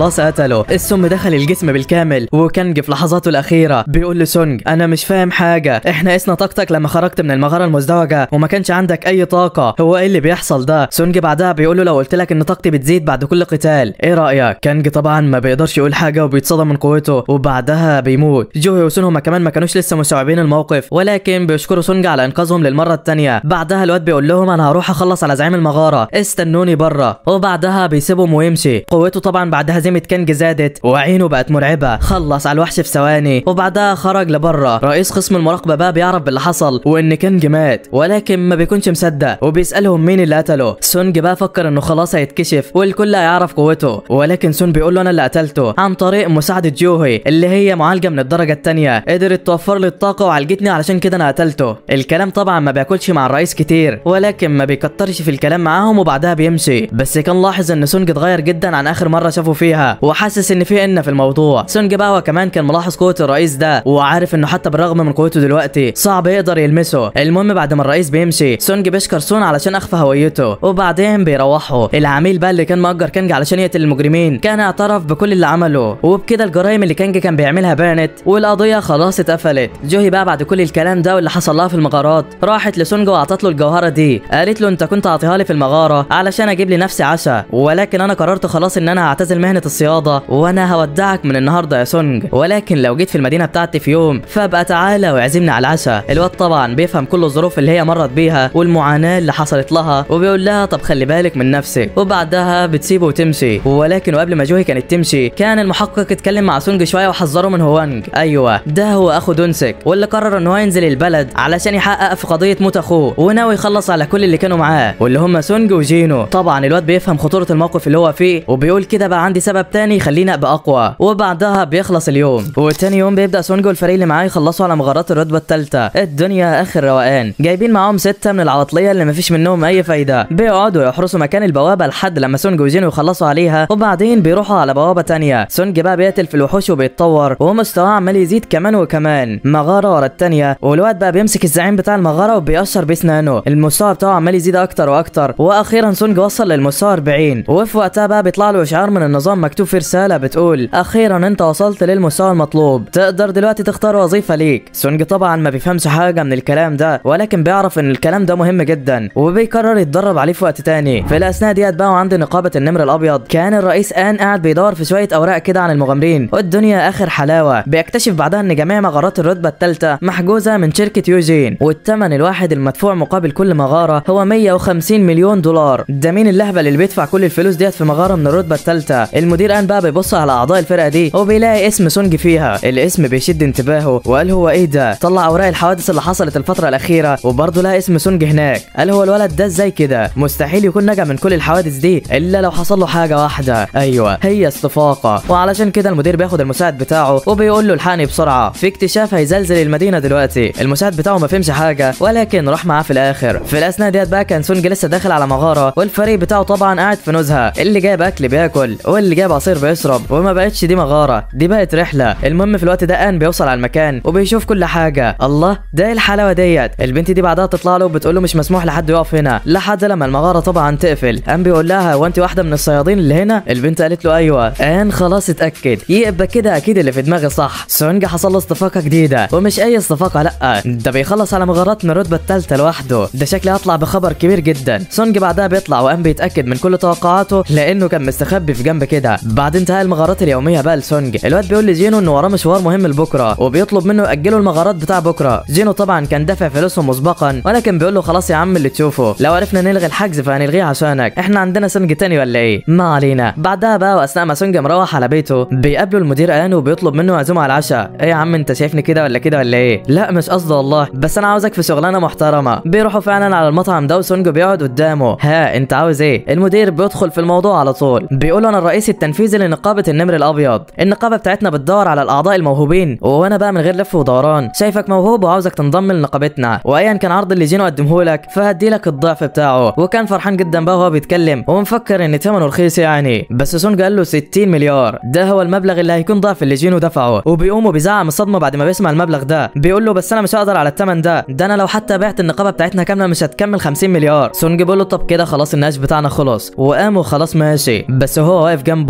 قتله السم دخل الجسم بالكامل وكانج في لحظاته الاخيره بيقول لسونج انا مش فاهم حاجه احنا قسنا طاقتك لما خرجت من المغاره المزدوجه وما كانش عندك اي طاقه هو ايه اللي بيحصل ده سونج بعدها بيقول له لو قلت لك ان طاقتي بتزيد بعد كل قتال ايه رايك كانج طبعا ما بيقدرش يقول حاجه وبيتصدم من قوته وبعدها بيموت جوهي وسون هما كمان ما كانوش لسه مستوعبين الموقف ولكن بيشكروا سونج على انقاذهم للمره الثانيه بعدها الواد بيقول لهم انا هروح اخلص على زعيم المغاره استنوني بره وبعدها بيسيبهم ويمشي قوته طبعا بعد هزيمه كانج زادت وعينه بقت مرعبه خلص على الوحش في ثواني وبعدها خرج لبره رئيس قسم المراقبه بقى بيعرف باللي حصل وان كانج مات ولكن ما بيكونش مصدق وبيسالهم مين اللي قتله سونج بقى فكر انه خلاص هيتكشف والكل هيعرف قوته ولكن سون بيقول له انا اللي قتلته عن طريق مساعده جوهي اللي هي معالجه من الدرجه الثانيه قدرت توفر لي الطاقه وعالجتني علشان كده انا قتلته الكلام طبعا ما بياكلش مع الرئيس كتير ولكن ما بيكترش في الكلام معاهم وبعدها بيمشي بس كان لاحظ ان سونج اتغير جدا عن اخر مره شافه فيها وحاسس ان في ان في الموضوع سونج بقى هو كمان كان ملاحظ قوه الرئيس ده وعارف انه حتى بالرغم من قوته دلوقتي صعب يقدر يلمسه المهم بعد ما الرئيس بيمشي سونج بيشكر سون علشان اخفى هويته وبعدين بيروحوا العميل بقى اللي كان مأجر كانج علشان يقتل المجرمين كان اعترف بكل اللي عمله وبكده الجرائم اللي كانج كان بيعملها بانت والقضيه خلاص اتقفلت جوهي بقى بعد كل الكلام ده واللي حصل لها في المغارات راحت لسونج واعطت له الجوهره دي قالت له انت كنت عاطيها لي في المغاره علشان اجيب لي نفسي عشاء ولكن انا قررت خلاص ان انا هعتزل مهنه الصياده وانا هودعك من النهارده يا سونج ولكن لو جيت في المدينه بتاعتي في يوم فابقى تعالى واعزمني على العشاء الواد طبعا بيفهم كل الظروف اللي هي مرت بيها والمعاناه اللي حصلت لها وبيقول لها طب خلي بالك من نفسك وبعدها بتسيبه وتمشي ولكن وقبل ما جوهي كانت تمشي كان المحقق اتكلم مع سونج شويه وحذره من هوانج ايوه ده هو اخو دونسك واللي قرر ان هو ينزل البلد علشان يحقق في قضيه موت اخوه وناوي يخلص على كل اللي كانوا معاه واللي هم سونج وجينو طبعا الواد بيفهم خطوره الموقف اللي هو فيه وبيقول كده بقى عندي سبب تاني يخليني ابقى اقوى وبعدها بيخلص اليوم وتاني يوم بيبدا سونج والفريق اللي معاه يخلصوا على مغارات الرتبه الثالثه الدنيا اخر روقان جايبين معاهم سته من العواطليه اللي مفيش منهم اي فايده بيقعدوا يحرسوا مكان البوابه لحد لما سونج وجينو يخلصوا عليها وبعدين بيروحوا على بوابه تانية سونج بقى بيقتل في الوحوش وبيتطور ومستواه عمال يزيد كمان وكمان مغاره ورا التانية والواد بقى بيمسك الزعيم بتاع المغاره وبيقشر باسنانه المستوى بتاعه عمال يزيد اكتر واكتر واخيرا سونج وصل للمستوى 40 وفي وقتها بقى بيطلع له اشعار من النظام مكتوب في رساله بتقول اخيرا انت وصلت للمستوى المطلوب تقدر دلوقتي تختار وظيفه ليك سونج طبعا ما بيفهمش حاجه من الكلام ده ولكن بيعرف ان الكلام ده مهم جدا وبيقرر يتدرب عليه في وقت تاني في الاثناء ديت بقى وعند نقابه النمر الابيض كان الرئيس ان قاعد بيدور في شويه اوراق كده عن المغامرين والدنيا اخر حلاوه بيكتشف بعدها ان جميع مغارات الرتبه الثالثه محجوزه من شركه يوجين والثمن الواحد المدفوع مقابل كل مغاره هو 150 مليون دولار ده مين اللهبل اللي بيدفع كل الفلوس ديت في مغاره من الرتبه الثالثه المدير ان بقى بيبص على اعضاء الفرقه دي وبيلاقي اسم سونج فيها الاسم بيشد انتباهه وقال هو ايه ده طلع اوراق الحوادث اللي حصلت الفتره الاخيره وبرضه لقى اسم سونج هناك قال هو الولد ده ازاي كده مستحيل يكون نجا من كل الحوادث دي الا لو حصل له حاجه واحده ايوه هي استفاقه وعلشان كده المدير بياخد المساعد بتاعه وبيقول له الحقني بسرعه في اكتشاف هيزلزل المدينه دلوقتي المساعد بتاعه ما فهمش حاجه ولكن راح معاه في الاخر في الاثناء ديت بقى كان سونج لسه داخل على مغاره والفريق بتاعه طبعا قاعد في نزهه اللي جايب اكل بياكل واللي جايب عصير بيشرب وما بقتش دي مغاره دي بقت رحله المهم في الوقت ده ان بيوصل على المكان وبيشوف كل حاجه الله ده ايه الحلاوه ديت البنت دي بعدها تطلع له وبتقول له مش مسموح لحد يقف هنا لحد لما المغاره طبعا تقفل ان بيقول لها هو انت واحده من الصيادين اللي هنا البنت قالت له ايوه ان خلاص اتاكد يبقى كده اكيد اللي في دماغي صح سونج حصل له استفاقه جديده ومش اي استفاقه لا ده بيخلص على مغارات من الرتبه الثالثه لوحده ده شكلي هطلع بخبر كبير جدا سونج بعدها بيطلع وان بيتاكد من كل توقعاته لانه كان مستخبي في جنب كده بعد انتهاء المغارات اليوميه بقى لسونج الواد بيقول لجينو انه وراه مشوار مهم لبكره وبيطلب منه ياجلوا المغارات بتاع بكره جينو طبعا كان دافع فلوسهم مسبقا ولكن بيقول له خلاص يا عم اللي تشوفه لو عرفنا نلغي الحجز فهنلغيه عشانك احنا عندنا سونج تاني ولا ايه ما علينا بعدها بقى واثناء ما سونج مروح على بيته بيقابله المدير ان وبيطلب منه عزومه على العشاء ايه يا عم انت شايفني كده ولا كده ولا ايه لا مش قصدي والله بس انا عاوزك في شغلانه محترمه بيروحوا فعلا على المطعم ده وسونج بيقعد قدامه ها انت عاوز ايه المدير بيدخل في الموضوع على طول بيقول انا الرئيس التنفيذي لنقابه النمر الابيض النقابه بتاعتنا بتدور على الاعضاء الموهوبين وانا بقى من غير لف ودوران شايفك موهوب وعاوزك تنضم لنقابتنا وايا كان عرض اللي جينا قدمه لك فهدي لك الضعف بتاعه وكان فرحان جدا بقى وهو بيتكلم ومفكر ان ثمنه رخيص يعني بس سونج قال له 60 مليار ده هو المبلغ اللي هيكون ضعف اللي جينو دفعه وبيقوم وبيزعق من الصدمه بعد ما بيسمع المبلغ ده بيقول له بس انا مش هقدر على الثمن ده ده انا لو حتى بعت النقابه بتاعتنا كامله مش هتكمل 50 مليار سونج بيقول له طب كده خلاص النقاش بتاعنا خلص وقام وخلاص ماشي بس هو واقف جنبه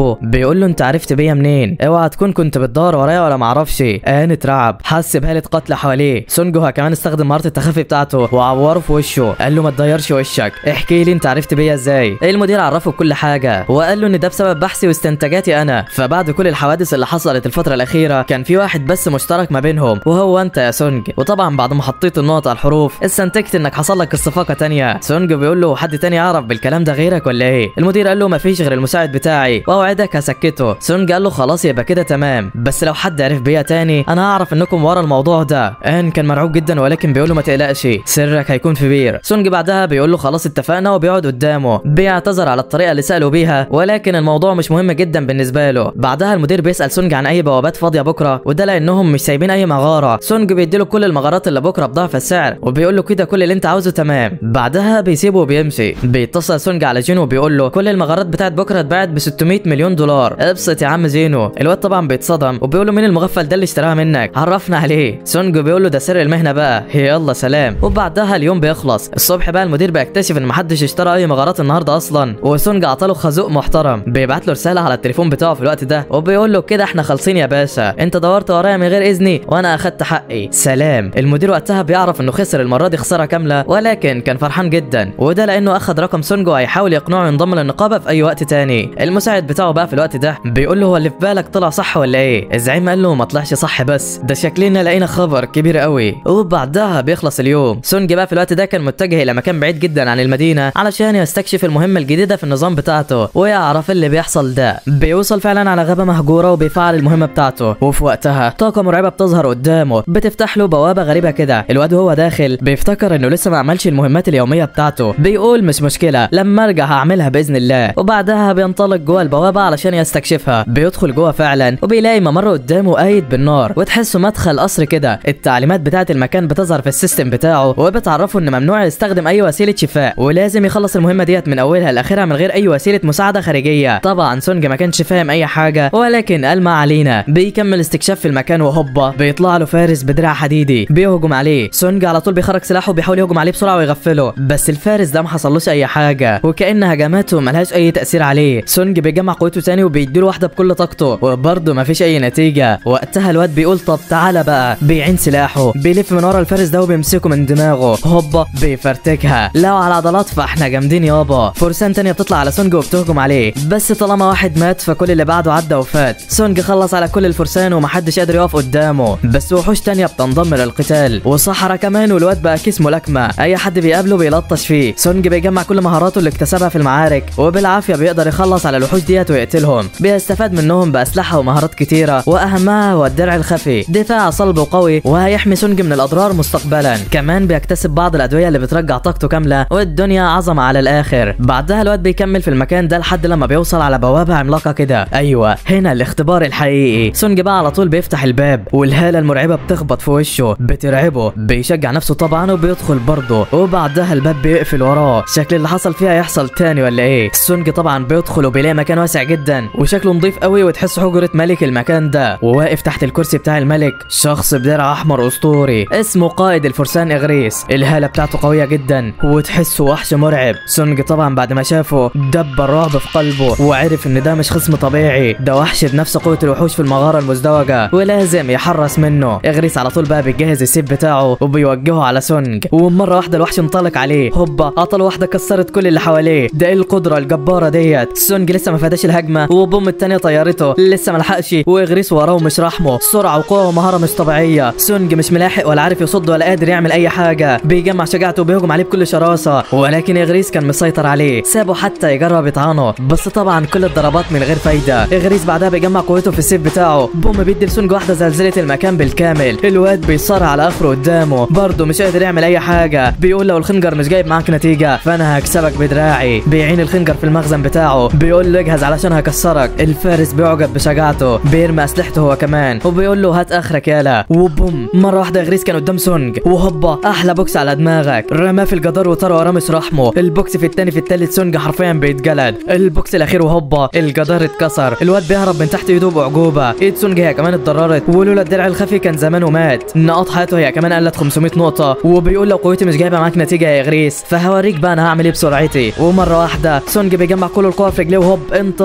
بيقول له انت عرفت بيا منين اوعى تكون كنت بتدور ورايا ولا معرفش ان اترعب حس بهاله قتل حواليه سونج هو كمان استخدم مهاره التخفي بتاعته وعوره في وشه قال له ما تضيرش وشك احكي لي انت عرفت بيا ازاي المدير عرفه بكل حاجه وقال له ان ده بسبب بحثي واستنتاجاتي انا فبعد كل الحوادث اللي حصلت الفتره الاخيره كان في واحد بس مشترك ما بينهم وهو انت يا سونج وطبعا بعد ما حطيت النقط على الحروف استنتجت انك حصل لك استفاقه تانية سونج بيقول له حد تاني يعرف بالكلام ده غيرك ولا ايه المدير قال له ما فيش غير المساعد بتاعي واوعدك هسكته سونج قال له خلاص يبقى كده تمام بس لو حد عرف بيا تاني انا هعرف انكم ورا الموضوع ده ان كان مرعوب جدا ولكن بيقول له ما تقلقش سرك هيكون في بير سونج بعدها بيقول له خلاص اتفقنا وبيقعد قدامه بيعتذر على الطريقه اللي سالوا بيها ولكن الموضوع مش مهم جدا بالنسبه له بعدها المدير بيسال سونج عن اي بوابات فاضيه بكره وده لانهم مش سايبين اي مغاره سونج بيديله كل المغارات اللي بكره بضعف السعر وبيقول له كده كل اللي انت عاوزه تمام بعدها بيسيبه وبيمشي بيتصل سونج على جينو وبيقول له كل المغارات بتاعت بكره اتباعت ب 600 مليون دولار ابسط يا عم زينو الواد طبعا بيتصدم وبيقول له مين المغفل ده اللي اشتراها منك عرفنا عليه سونج بيقول له ده سر المهنه بقى يلا سلام وبعدها اليوم بيخلص الصبح بقى المدير بيكتشف ان محدش اشترى اي مغارات النهارده اصلا وسونج عطاله خازوق محترم بيبعت له رساله على التليفون بتاعه في الوقت ده وبيقول له كده احنا خالصين يا باشا انت دورت ورايا من غير اذني وانا اخدت حقي سلام المدير وقتها بيعرف انه خسر المره دي خساره كامله ولكن كان فرحان جدا وده لانه اخد رقم سونج وهيحاول يقنعه ينضم للنقابه في اي وقت تاني المساعد بتاعه بقى في الوقت ده بيقول له هو اللي في بالك طلع صح ولا ايه الزعيم قال له ما طلعش صح بس ده شكلنا لقينا خبر كبير قوي وبعدها بيخلص اليوم سونج بقى في الوقت ده كان متجه الى مكان بعيد جدا عن المدينه علشان يستكشف المهمه الجديده في النظام بتاعته ويعرف اللي بيحصل ده بيوصل فعلا على غابه مهجوره وبيفعل المهمه بتاعته وفي وقتها طاقه مرعبه بتظهر قدامه بتفتح له بوابه غريبه كده الواد وهو داخل بيفتكر انه لسه ما عملش المهمات اليوميه بتاعته بيقول مش مشكله لما ارجع هعملها باذن الله وبعدها بينطلق جوه البوابه علشان يستكشفها بيدخل جوه فعلا وبيلاقي ممر قدامه قايد بالنار وتحسه مدخل قصر كده التعليمات بتاعه المكان بتظهر في السيستم بتاعه وبتعرفه ان ممنوع يستخدم اي وسيله شفاء ولازم يخلص المهمه ديت من اولها لاخرها من غير اي وسيله مساعده خارجيه طبعا سونج ما كانش فاهم اي حاجه ولكن قال ما علينا بيكمل استكشاف في المكان وهوبا بيطلع له فارس بدراع حديدي بيهجم عليه سونج على طول بيخرج سلاحه وبيحاول يهجم عليه بسرعه ويغفله بس الفارس ده ما حصلوش اي حاجه وكأن هجماته ملهاش اي تاثير عليه سونج بيجمع قوته تاني وبيديله واحده بكل طاقته وبرضه مفيش اي نتيجه وقتها الواد بيقول طب تعالى بقى بيعين سلاحه بيلف من ورا الفارس ده وبيمسكه من دماغه هوبا بيفرتكها لو على عضلات فاحنا جامدين يابا فرسان تانية بتطلع على سونج وبتهجم عليه بس طالما واحد مات فكل اللي بعده عدى وفات سونج خلص على كل الفرسان ومحدش قادر يقف قدامه بس وحوش تانية بتنضم للقتال وصحرا كمان والواد بقى كيس ملاكمة اي حد بيقابله بيلطش فيه سونج بيجمع كل مهاراته اللي اكتسبها في المعارك وبالعافية بيقدر يخلص على الوحوش ديت ويقتلهم بيستفاد منهم بأسلحة ومهارات كتيرة واهمها هو الدرع الخفي دفاع صلب وقوي وهيحمي سونج من الاضرار مستقبلا كمان بيكتسب بعض الادوية اللي بترجع طاقته كاملة والدنيا عظمة على الاخر بعدها الواد بيكمل في المكان ده لحد لما بيوصل على بوابة عملاقة كده ايوه هنا الاختبار الحقيقي سونج بقى على طول بيفتح الباب والهالة المرعبة بتخبط في وشه بترعبه بيشجع نفسه طبعا وبيدخل برضه وبعدها الباب بيقفل وراه شكل اللي حصل فيها يحصل تاني ولا ايه سونج طبعا بيدخل وبيلاقي مكان واسع جدا وشكله نظيف قوي وتحس حجرة ملك المكان ده وواقف تحت الكرسي بتاع الملك شخص بدرع احمر اسطوري اسمه قائد الفرسان اغريس الهالة بتاعته قوية جدا وتحسه وحش مرعب سونج طبعا بعد ما شافه دب الرعب في قلبه وعرف ان ده مش خصم طبيعي ده وحش بنفس قوة الوحوش في المغارة المزدوجة ولازم يحرس منه اغريس على طول بقى بيجهز السيف بتاعه وبيوجهه على سونج ومرة واحدة الوحش انطلق عليه هوبا عطل واحدة كسرت كل اللي حواليه ده ايه القدرة الجبارة ديت سونج لسه ما فاداش الهجمة وبوم التانية طيرته لسه ما لحقش واغريس وراه ومش رحمه سرعة وقوة ومهارة مش طبيعية سونج مش ملاحق ولا عارف يصد ولا قادر يعمل اي حاجة بيجمع شجاعته وبيهجم عليه بكل شراسة ولكن اغريس كان مسيطر عليه سابه حتى يجرب يطعنه بس طبعا كل الضربات من غير فايدة اغريس بعدها بيجمع قوته في السيف بتاعه بوم بيدي لسونج واحدة زلزلة المكان بالكامل الواد بيصارع على اخره قدامه برضه مش قادر يعمل اي حاجة بيقول لو الخنجر مش جايب معاك نتيجة فانا هكسبك بدراعي بيعين الخنجر في المخزن بتاعه بيقول له اجهز علشان هكسرك الفارس بيعجب بشجاعته بيرمي اسلحته هو كمان وبيقول له هات اخرك يالا وبوم مرة واحدة اغريس كان قدام سونج وهوبا احلى بوكس على دماغك رماه في الجدار وطار وراه مش رحمه البوكس في التاني في التالت سونج حرفيا بيتجلد البوكس الاخير وهوبا الجدار اتكسر الواد بيهرب من تحت ايده بعجوبة ايد سونج هي كمان اتضررت ولولا الدرع الخفي كان زمانه مات نقاط حياته هي كمان قلت 500 نقطة وبيقول لو قوتي مش جايبة معاك نتيجة يا اغريس فهوريك بقى انا هعمل ايه بسرعتي ومرة واحدة سونج بيجمع كل القوة في رجليه وهوب انطلاقة صاروخية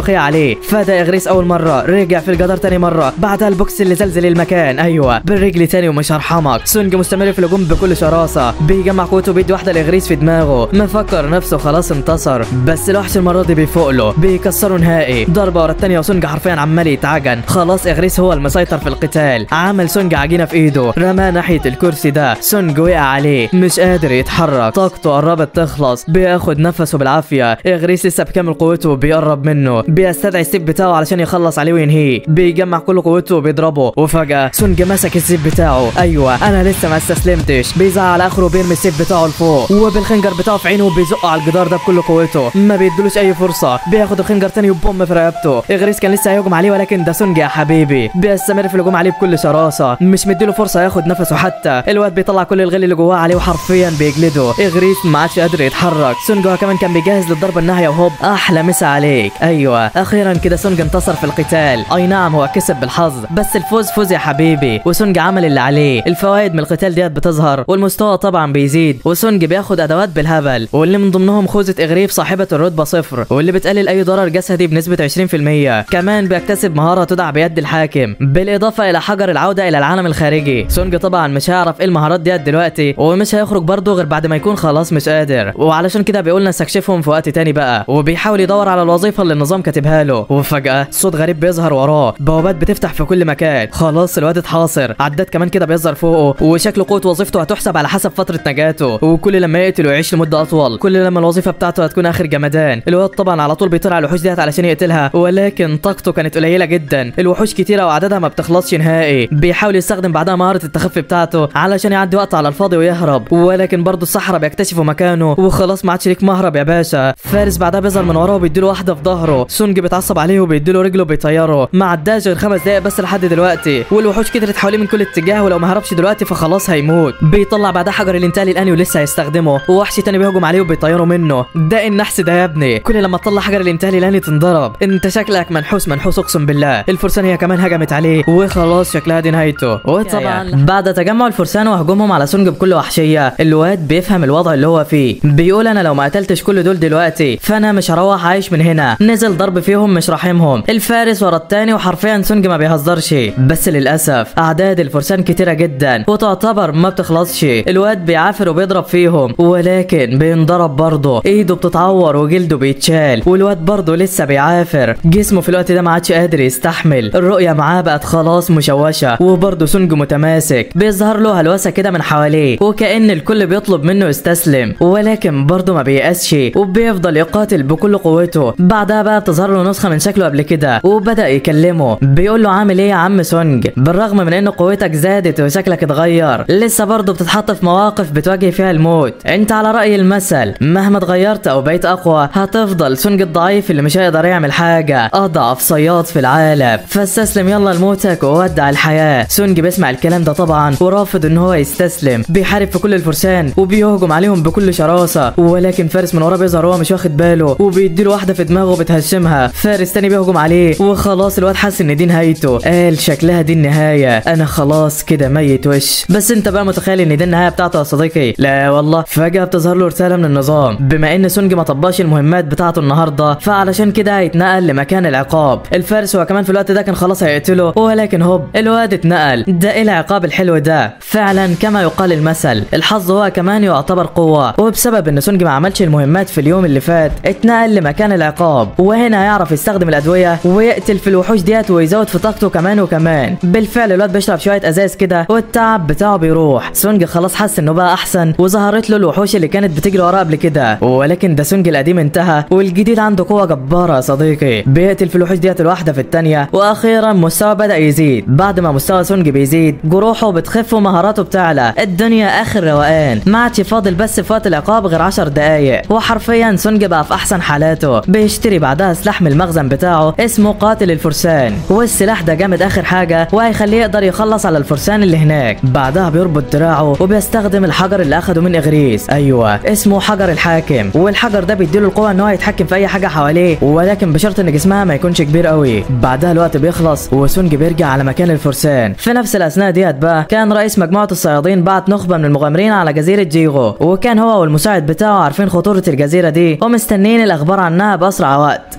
الصاروخيه عليه فدا اغريس اول مره رجع في الجدار تاني مره بعدها البوكس اللي زلزل المكان ايوه بالرجل تاني ومش هرحمك سونج مستمر في الهجوم بكل شراسه بيجمع قوته بيدي واحده لاغريس في دماغه مفكر نفسه خلاص انتصر بس الوحش المره دي بيفوق له بيكسره نهائي ضربه ورا التانيه وسونج حرفيا عمال يتعجن خلاص اغريس هو المسيطر في القتال عمل سونج عجينه في ايده رماه ناحيه الكرسي ده سونج وقع عليه مش قادر يتحرك طاقته قربت تخلص بياخد نفسه بالعافيه اغريس لسه بكامل قوته بيقرب منه بيستدعي السيف بتاعه علشان يخلص عليه وينهيه بيجمع كل قوته وبيضربه وفجاه سونج مسك السيف بتاعه ايوه انا لسه ما استسلمتش بيزعل اخره وبيرمي السيف بتاعه لفوق وبالخنجر بتاعه في عينه وبيزقه على الجدار ده بكل قوته ما بيدلوش اي فرصه بياخد الخنجر تاني وبوم في رقبته اغريس كان لسه هيهجم عليه ولكن ده سونج يا حبيبي بيستمر في الهجوم عليه بكل شراسه مش مديله فرصه ياخد نفسه حتى الواد بيطلع كل الغل اللي جواه عليه وحرفيا بيجلده اغريس ما عادش قادر يتحرك سونج هو كمان كان بيجهز للضربه النهايه وهوب احلى مسا عليك ايوه اخيرا كده سونج انتصر في القتال اي نعم هو كسب بالحظ بس الفوز فوز يا حبيبي وسونج عمل اللي عليه الفوائد من القتال ديت بتظهر والمستوى طبعا بيزيد وسونج بياخد ادوات بالهبل واللي من ضمنهم خوذه اغريف صاحبه الرتبه صفر واللي بتقلل اي ضرر جسدي بنسبه 20% كمان بيكتسب مهاره تدعى بيد الحاكم بالاضافه الى حجر العوده الى العالم الخارجي سونج طبعا مش هيعرف ايه المهارات ديت دلوقتي ومش هيخرج برضه غير بعد ما يكون خلاص مش قادر وعلشان كده بيقول نستكشفهم في وقت تاني بقى وبيحاول يدور على الوظيفه اللي النظام كاتبها له وفجاه صوت غريب بيظهر وراه بوابات بتفتح في كل مكان خلاص الواد اتحاصر عداد كمان كده بيظهر فوقه وشكله قوه وظيفته هتحسب على حسب فتره نجاته وكل لما يقتل ويعيش لمده اطول كل لما الوظيفه بتاعته هتكون اخر جمدان الواد طبعا على طول بيطلع على الوحوش ديت علشان يقتلها ولكن طاقته كانت قليله جدا الوحوش كتيره وعددها ما بتخلصش نهائي بيحاول يستخدم بعدها مهاره التخفي بتاعته علشان يعدي وقت على الفاضي ويهرب ولكن برضه الصحراء بيكتشفوا مكانه وخلاص ما عادش ليك مهرب يا باشا فارس بعدها بيظهر من وراه وبيديله واحده في ظهره سونج بيتعصب عليه وبيديله رجله بيطيره ما عداش غير خمس دقايق بس لحد دلوقتي والوحوش كترت حواليه من كل اتجاه ولو ما هربش دلوقتي فخلاص هيموت بيطلع بعدها حجر الانتقال الاني ولسه هيستخدمه ووحش تاني بيهجم عليه وبيطيره منه ده النحس ده يا ابني كل لما تطلع حجر الانتقال الاني تنضرب انت شكلك منحوس منحوس اقسم بالله الفرسان هي كمان هجمت عليه وخلاص شكلها دي نهايته وطبعا بعد تجمع الفرسان وهجومهم على سونج بكل وحشيه الواد بيفهم الوضع اللي هو فيه بيقول انا لو ما قتلتش كل دول دلوقتي فانا مش هروح عايش من هنا نزل ضرب فيهم مش راحمهم الفارس ورا التاني وحرفيا سونج ما بيهزرش بس للاسف اعداد الفرسان كتيره جدا وتعتبر ما بتخلصش الواد بيعافر وبيضرب فيهم ولكن بينضرب برضه ايده بتتعور وجلده بيتشال والواد برضه لسه بيعافر جسمه في الوقت ده ما عادش قادر يستحمل الرؤيه معاه بقت خلاص مشوشه وبرضه سونج متماسك بيظهر له هلوسه كده من حواليه وكأن الكل بيطلب منه يستسلم ولكن برضه ما بييأسش وبيفضل يقاتل بكل قوته بعدها بقى بتظهر له نسخه من شكله قبل كده وبدأ يكلمه بيقول له عامل ايه يا عم سونج بالرغم من ان قوتك زادت وشكلك اتغير لسه برضه بتتحط في مواقف بتواجه فيها الموت انت على رأي المثل مهما اتغيرت او بقيت اقوى هتفضل سونج الضعيف اللي مش هيقدر يعمل حاجه اضعف صياد في العالم فاستسلم يلا لموتك وودع الحياه سونج بيسمع الكلام ده طبعا ورافض ان هو يستسلم بيحارب في كل الفرسان وبيهجم عليهم بكل شراسه ولكن فارس من وراه بيظهر هو مش واخد باله وبيديله واحده في دماغه بتهشمها فارس تاني بيهجم عليه وخلاص الواد حس ان دي نهايته قال شكلها دي النهايه انا خلاص كده ميت وش بس انت بقى متخيل ان دي النهايه بتاعته يا صديقي لا والله فجاه بتظهر له رساله من النظام بما ان سونج ما طبقش المهمات بتاعته النهارده فعلشان كده هيتنقل لمكان العقاب الفارس هو كمان في الوقت ده كان خلاص هيقتله ولكن هوب الواد اتنقل ده ايه العقاب الحلو ده فعلا كما يقال المثل الحظ هو كمان يعتبر قوه وبسبب ان سونج ما عملش المهمات في اليوم اللي فات اتنقل لمكان العقاب وهنا هيعرف يستخدم الادويه ويقتل في الوحوش ديت ويزود في طاقته كمان وكمان بالفعل الواد بيشرب شويه ازاز كده والتعب بتاعه بيروح سونج خلاص حس انه بقى احسن وظهرت له الوحوش اللي كانت بتجري وراه قبل كده ولكن ده سونج القديم انتهى والجديد عنده قوه جباره يا صديقي بيقتل في الوحوش ديت الواحده في الثانيه واخيرا مستوى بدا يزيد بعد ما مستوى سونج بيزيد جروحه بتخف ومهاراته بتعلى الدنيا اخر روقان ما عادش فاضل بس في وقت العقاب غير 10 دقايق وحرفيا سونج بقى في احسن حالاته بيشتري بعدها سلاح من المخزن بتاعه اسمه قاتل الفرسان والسلاح ده جامد اخر حاجه وهيخليه يقدر يخلص على الفرسان اللي هناك بعدها بيربط دراعه وبيستخدم الحجر اللي اخده من اغريس ايوه اسمه حجر الحاكم والحجر ده بيديله القوه ان هو يتحكم في اي حاجه حواليه ولكن بشرط ان جسمها ما يكونش كبير قوي بعدها الوقت بيخلص وسونج بيرجع على مكان الفرسان في نفس الاثناء ديت بقى كان رئيس مجموعه الصيادين بعت نخبه من المغامرين على جزيره جيغو وكان هو والمساعد بتاعه عارفين خطوره الجزيره دي ومستنيين الاخبار عنها باسرع وقت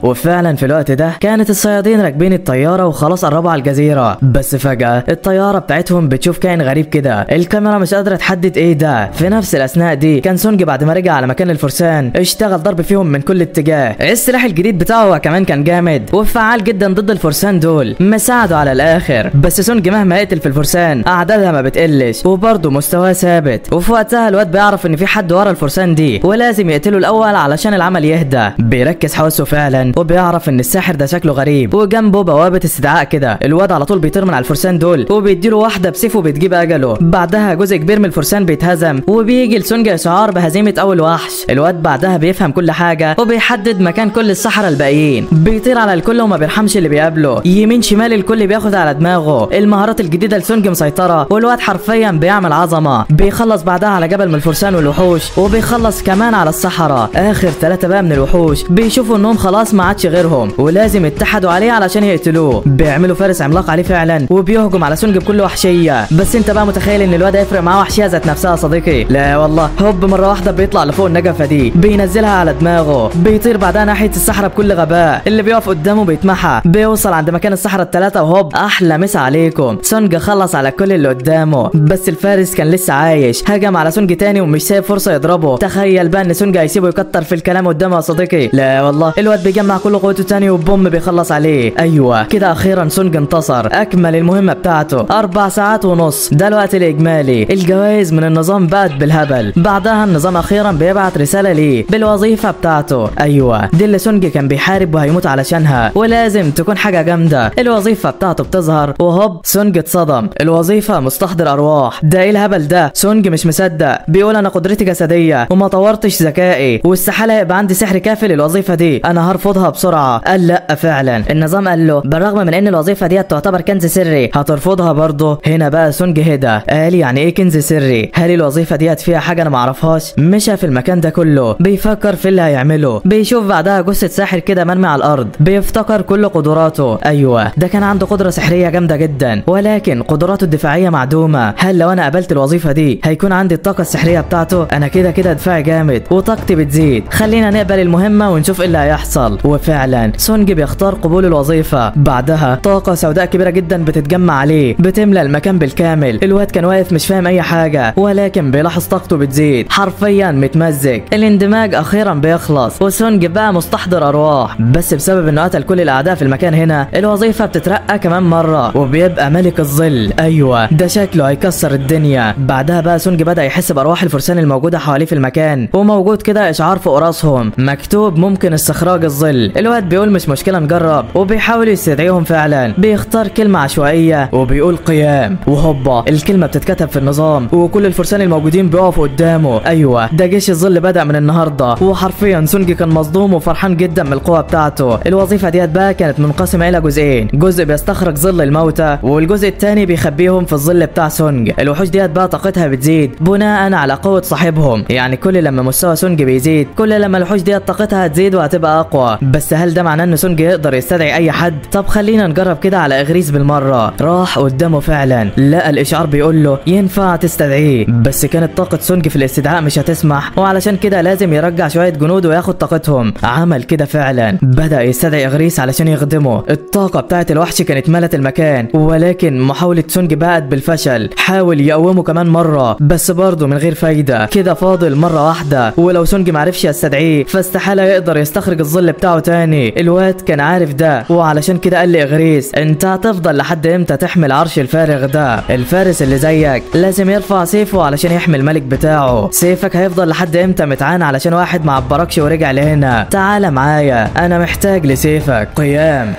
وفعلا في الوقت ده كانت الصيادين راكبين الطياره وخلاص قربوا على الجزيره بس فجاه الطياره بتاعتهم بتشوف كائن غريب كده الكاميرا مش قادره تحدد ايه ده في نفس الاثناء دي كان سونج بعد ما رجع على مكان الفرسان اشتغل ضرب فيهم من كل اتجاه السلاح الجديد بتاعه هو كمان كان جامد وفعال جدا ضد الفرسان دول مساعده على الاخر بس سونج مهما يقتل في الفرسان اعدادها ما بتقلش وبرضه مستواه ثابت وفي وقتها الواد بيعرف ان في حد ورا الفرسان دي ولازم يقتله الاول علشان العمل يهدى بيركز حواسه فعلا وبيعرف ان الساحر ده شكله غريب وجنبه بوابه استدعاء كده الواد على طول بيطير من على الفرسان دول وبيديله واحده بسيفه بتجيب اجله بعدها جزء كبير من الفرسان بيتهزم وبيجي لسونج اشعار بهزيمه اول وحش الواد بعدها بيفهم كل حاجه وبيحدد مكان كل السحرة الباقيين بيطير على الكل وما بيرحمش اللي بيقابله يمين شمال الكل بياخد على دماغه المهارات الجديده لسونج مسيطره والواد حرفيا بيعمل عظمه بيخلص بعدها على جبل من الفرسان والوحوش وبيخلص كمان على الصحراء اخر ثلاثه بقى من الوحوش بيشوفوا انهم خلاص ما عادش غيرهم ولازم يتحدوا عليه علشان يقتلوه بيعملوا فارس عملاق عليه فعلا وبيهجم على سونج بكل وحشيه بس انت بقى متخيل ان الواد هيفرق معاه وحشيه ذات نفسها يا صديقي لا والله هوب مره واحده بيطلع لفوق النجفه دي بينزلها على دماغه بيطير بعدها ناحيه الصحراء بكل غباء اللي بيقف قدامه بيتمحى بيوصل عند مكان الصحراء الثلاثه وهوب احلى مسا عليكم سونج خلص على كل اللي قدامه بس الفارس كان لسه عايش هجم على سونج تاني ومش سايب فرصه يضربه تخيل بقى ان سونج هيسيبه يكتر في الكلام قدامه يا صديقي لا والله الواد بيجمع كل قوته تاني وبوم بيخلص عليه ايوه كده اخيرا سونج انتصر اكمل المهمه بتاعته اربع ساعات ونص ده الوقت الاجمالي الجوائز من النظام بقت بالهبل بعدها النظام اخيرا بيبعت رساله ليه بالوظيفه بتاعته ايوه دي اللي سونج كان بيحارب وهيموت علشانها ولازم تكون حاجه جامده الوظيفه بتاعته بتظهر وهوب سونج اتصدم الوظيفه مستحضر ارواح ده ايه الهبل ده سونج مش مصدق بيقول انا قدرتي جسديه وما طورتش ذكائي واستحاله يبقى عندي سحر كافي للوظيفه دي انا هرفضها بسرعه قال لا فعلا النظام قال له بالرغم من ان الوظيفه دي تعتبر كنز سري هترفضها برضه هنا بقى سونج هدا قال يعني ايه كنز سري هل الوظيفه ديت فيها حاجه انا معرفهاش مشى في المكان ده كله بيفكر في اللي هيعمله بيشوف بعدها جثه ساحر كده مرمي على الارض بيفتكر كل قدراته ايوه ده كان عنده قدره سحريه جامده جدا ولكن قدراته الدفاعيه معدومه هل لو انا قبلت الوظيفه دي هيكون عندي الطاقه السحريه بتاعته انا كده كده دفاعي جامد وطاقتي بتزيد خلينا نقبل المهمه ونشوف ايه اللي هيحصل وفعلا سونج بيختار قبول الوظيفه بعدها طاقه سوداء كبيره جدا بتتجمع عليه بتملى المكان بالكامل الواد كان واقف مش فاهم اي حاجه ولكن بيلاحظ طاقته بتزيد حرفيا متمزج الاندماج اخيرا بيخلص وسونج بقى مستحضر ارواح بس بسبب انه قتل كل الاعداء في المكان هنا الوظيفه بتترقى كمان مره وبيبقى ملك الظل ايوه ده شكله هيكسر الدنيا بعدها بقى سونج بدا يحس بارواح الفرسان الموجوده حواليه في المكان وموجود كده اشعار فوق راسهم مكتوب ممكن استخراج الظل الواد بيقول مش مشكله نجرب وبيحاول يستدعيهم فعلا بيختار كلمه عشوائيه وبيقول قيام وهوبا الكلمه بتتكتب في النظام وكل الفرسان الموجودين بيقفوا قدامه ايوه ده جيش الظل بدا من النهارده وحرفيا سونج كان مصدوم وفرحان جدا من القوه بتاعته الوظيفه ديت بقى كانت منقسمه الى جزئين جزء بيستخرج ظل الموتى والجزء الثاني بيخبيهم في الظل بتاع سونج الوحوش ديت بقى طاقتها بتزيد بناء على قوه صاحبهم يعني كل لما مستوى سونج بيزيد كل لما الوحوش ديت طاقتها هتزيد وهتبقى اقوى بس هل ده معناه ان سونج يقدر يستدعي اي حد طب خلينا نجرب كده على اغريس بالمره راح قدامه فعلا لقى الاشعار بيقول له ينفع تستدعيه بس كانت طاقه سونج في الاستدعاء مش هتسمح وعلشان كده لازم يرجع شويه جنود وياخد طاقتهم عمل كده فعلا بدا يستدعي اغريس علشان يخدمه الطاقه بتاعت الوحش كانت ملت المكان ولكن محاوله سونج بقت بالفشل حاول يقومه كمان مره بس برضه من غير فايده كده فاضل مره واحده ولو سونج معرفش يستدعيه فاستحاله يقدر يستخرج الظل بتاعه تاني الواد كان عارف ده وعلشان كده قال لاغريس انت هتفضل لحد امتى تحمل عرش الفارغ ده الفارس اللي زيك لازم يرفع سيفه علشان يحمي الملك بتاعه سيفك هيفضل لحد امتى متعان علشان واحد ما عبركش ورجع لهنا تعال معايا انا محتاج لسيفك قيام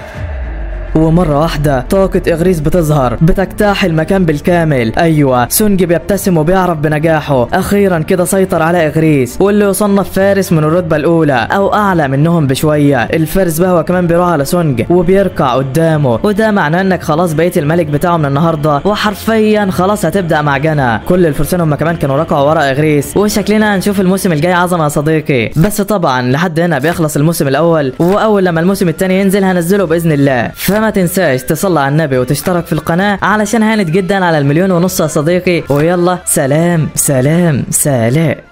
ومرة واحدة طاقة إغريس بتظهر بتجتاح المكان بالكامل أيوة سونج بيبتسم وبيعرف بنجاحه أخيرا كده سيطر على إغريس واللي يصنف فارس من الرتبة الأولى أو أعلى منهم بشوية الفارس بقى هو كمان بيروح على سونج وبيركع قدامه وده معناه إنك خلاص بقيت الملك بتاعه من النهاردة وحرفيا خلاص هتبدأ معجنة كل الفرسان هم كمان كانوا ركعوا ورا إغريس وشكلنا هنشوف الموسم الجاي عظمة يا صديقي بس طبعا لحد هنا بيخلص الموسم الأول وأول لما الموسم التاني ينزل هنزله بإذن الله فما تنساش تصلي على النبي وتشترك في القناة علشان هانت جدا على المليون ونص يا صديقي ويلا سلام سلام سلام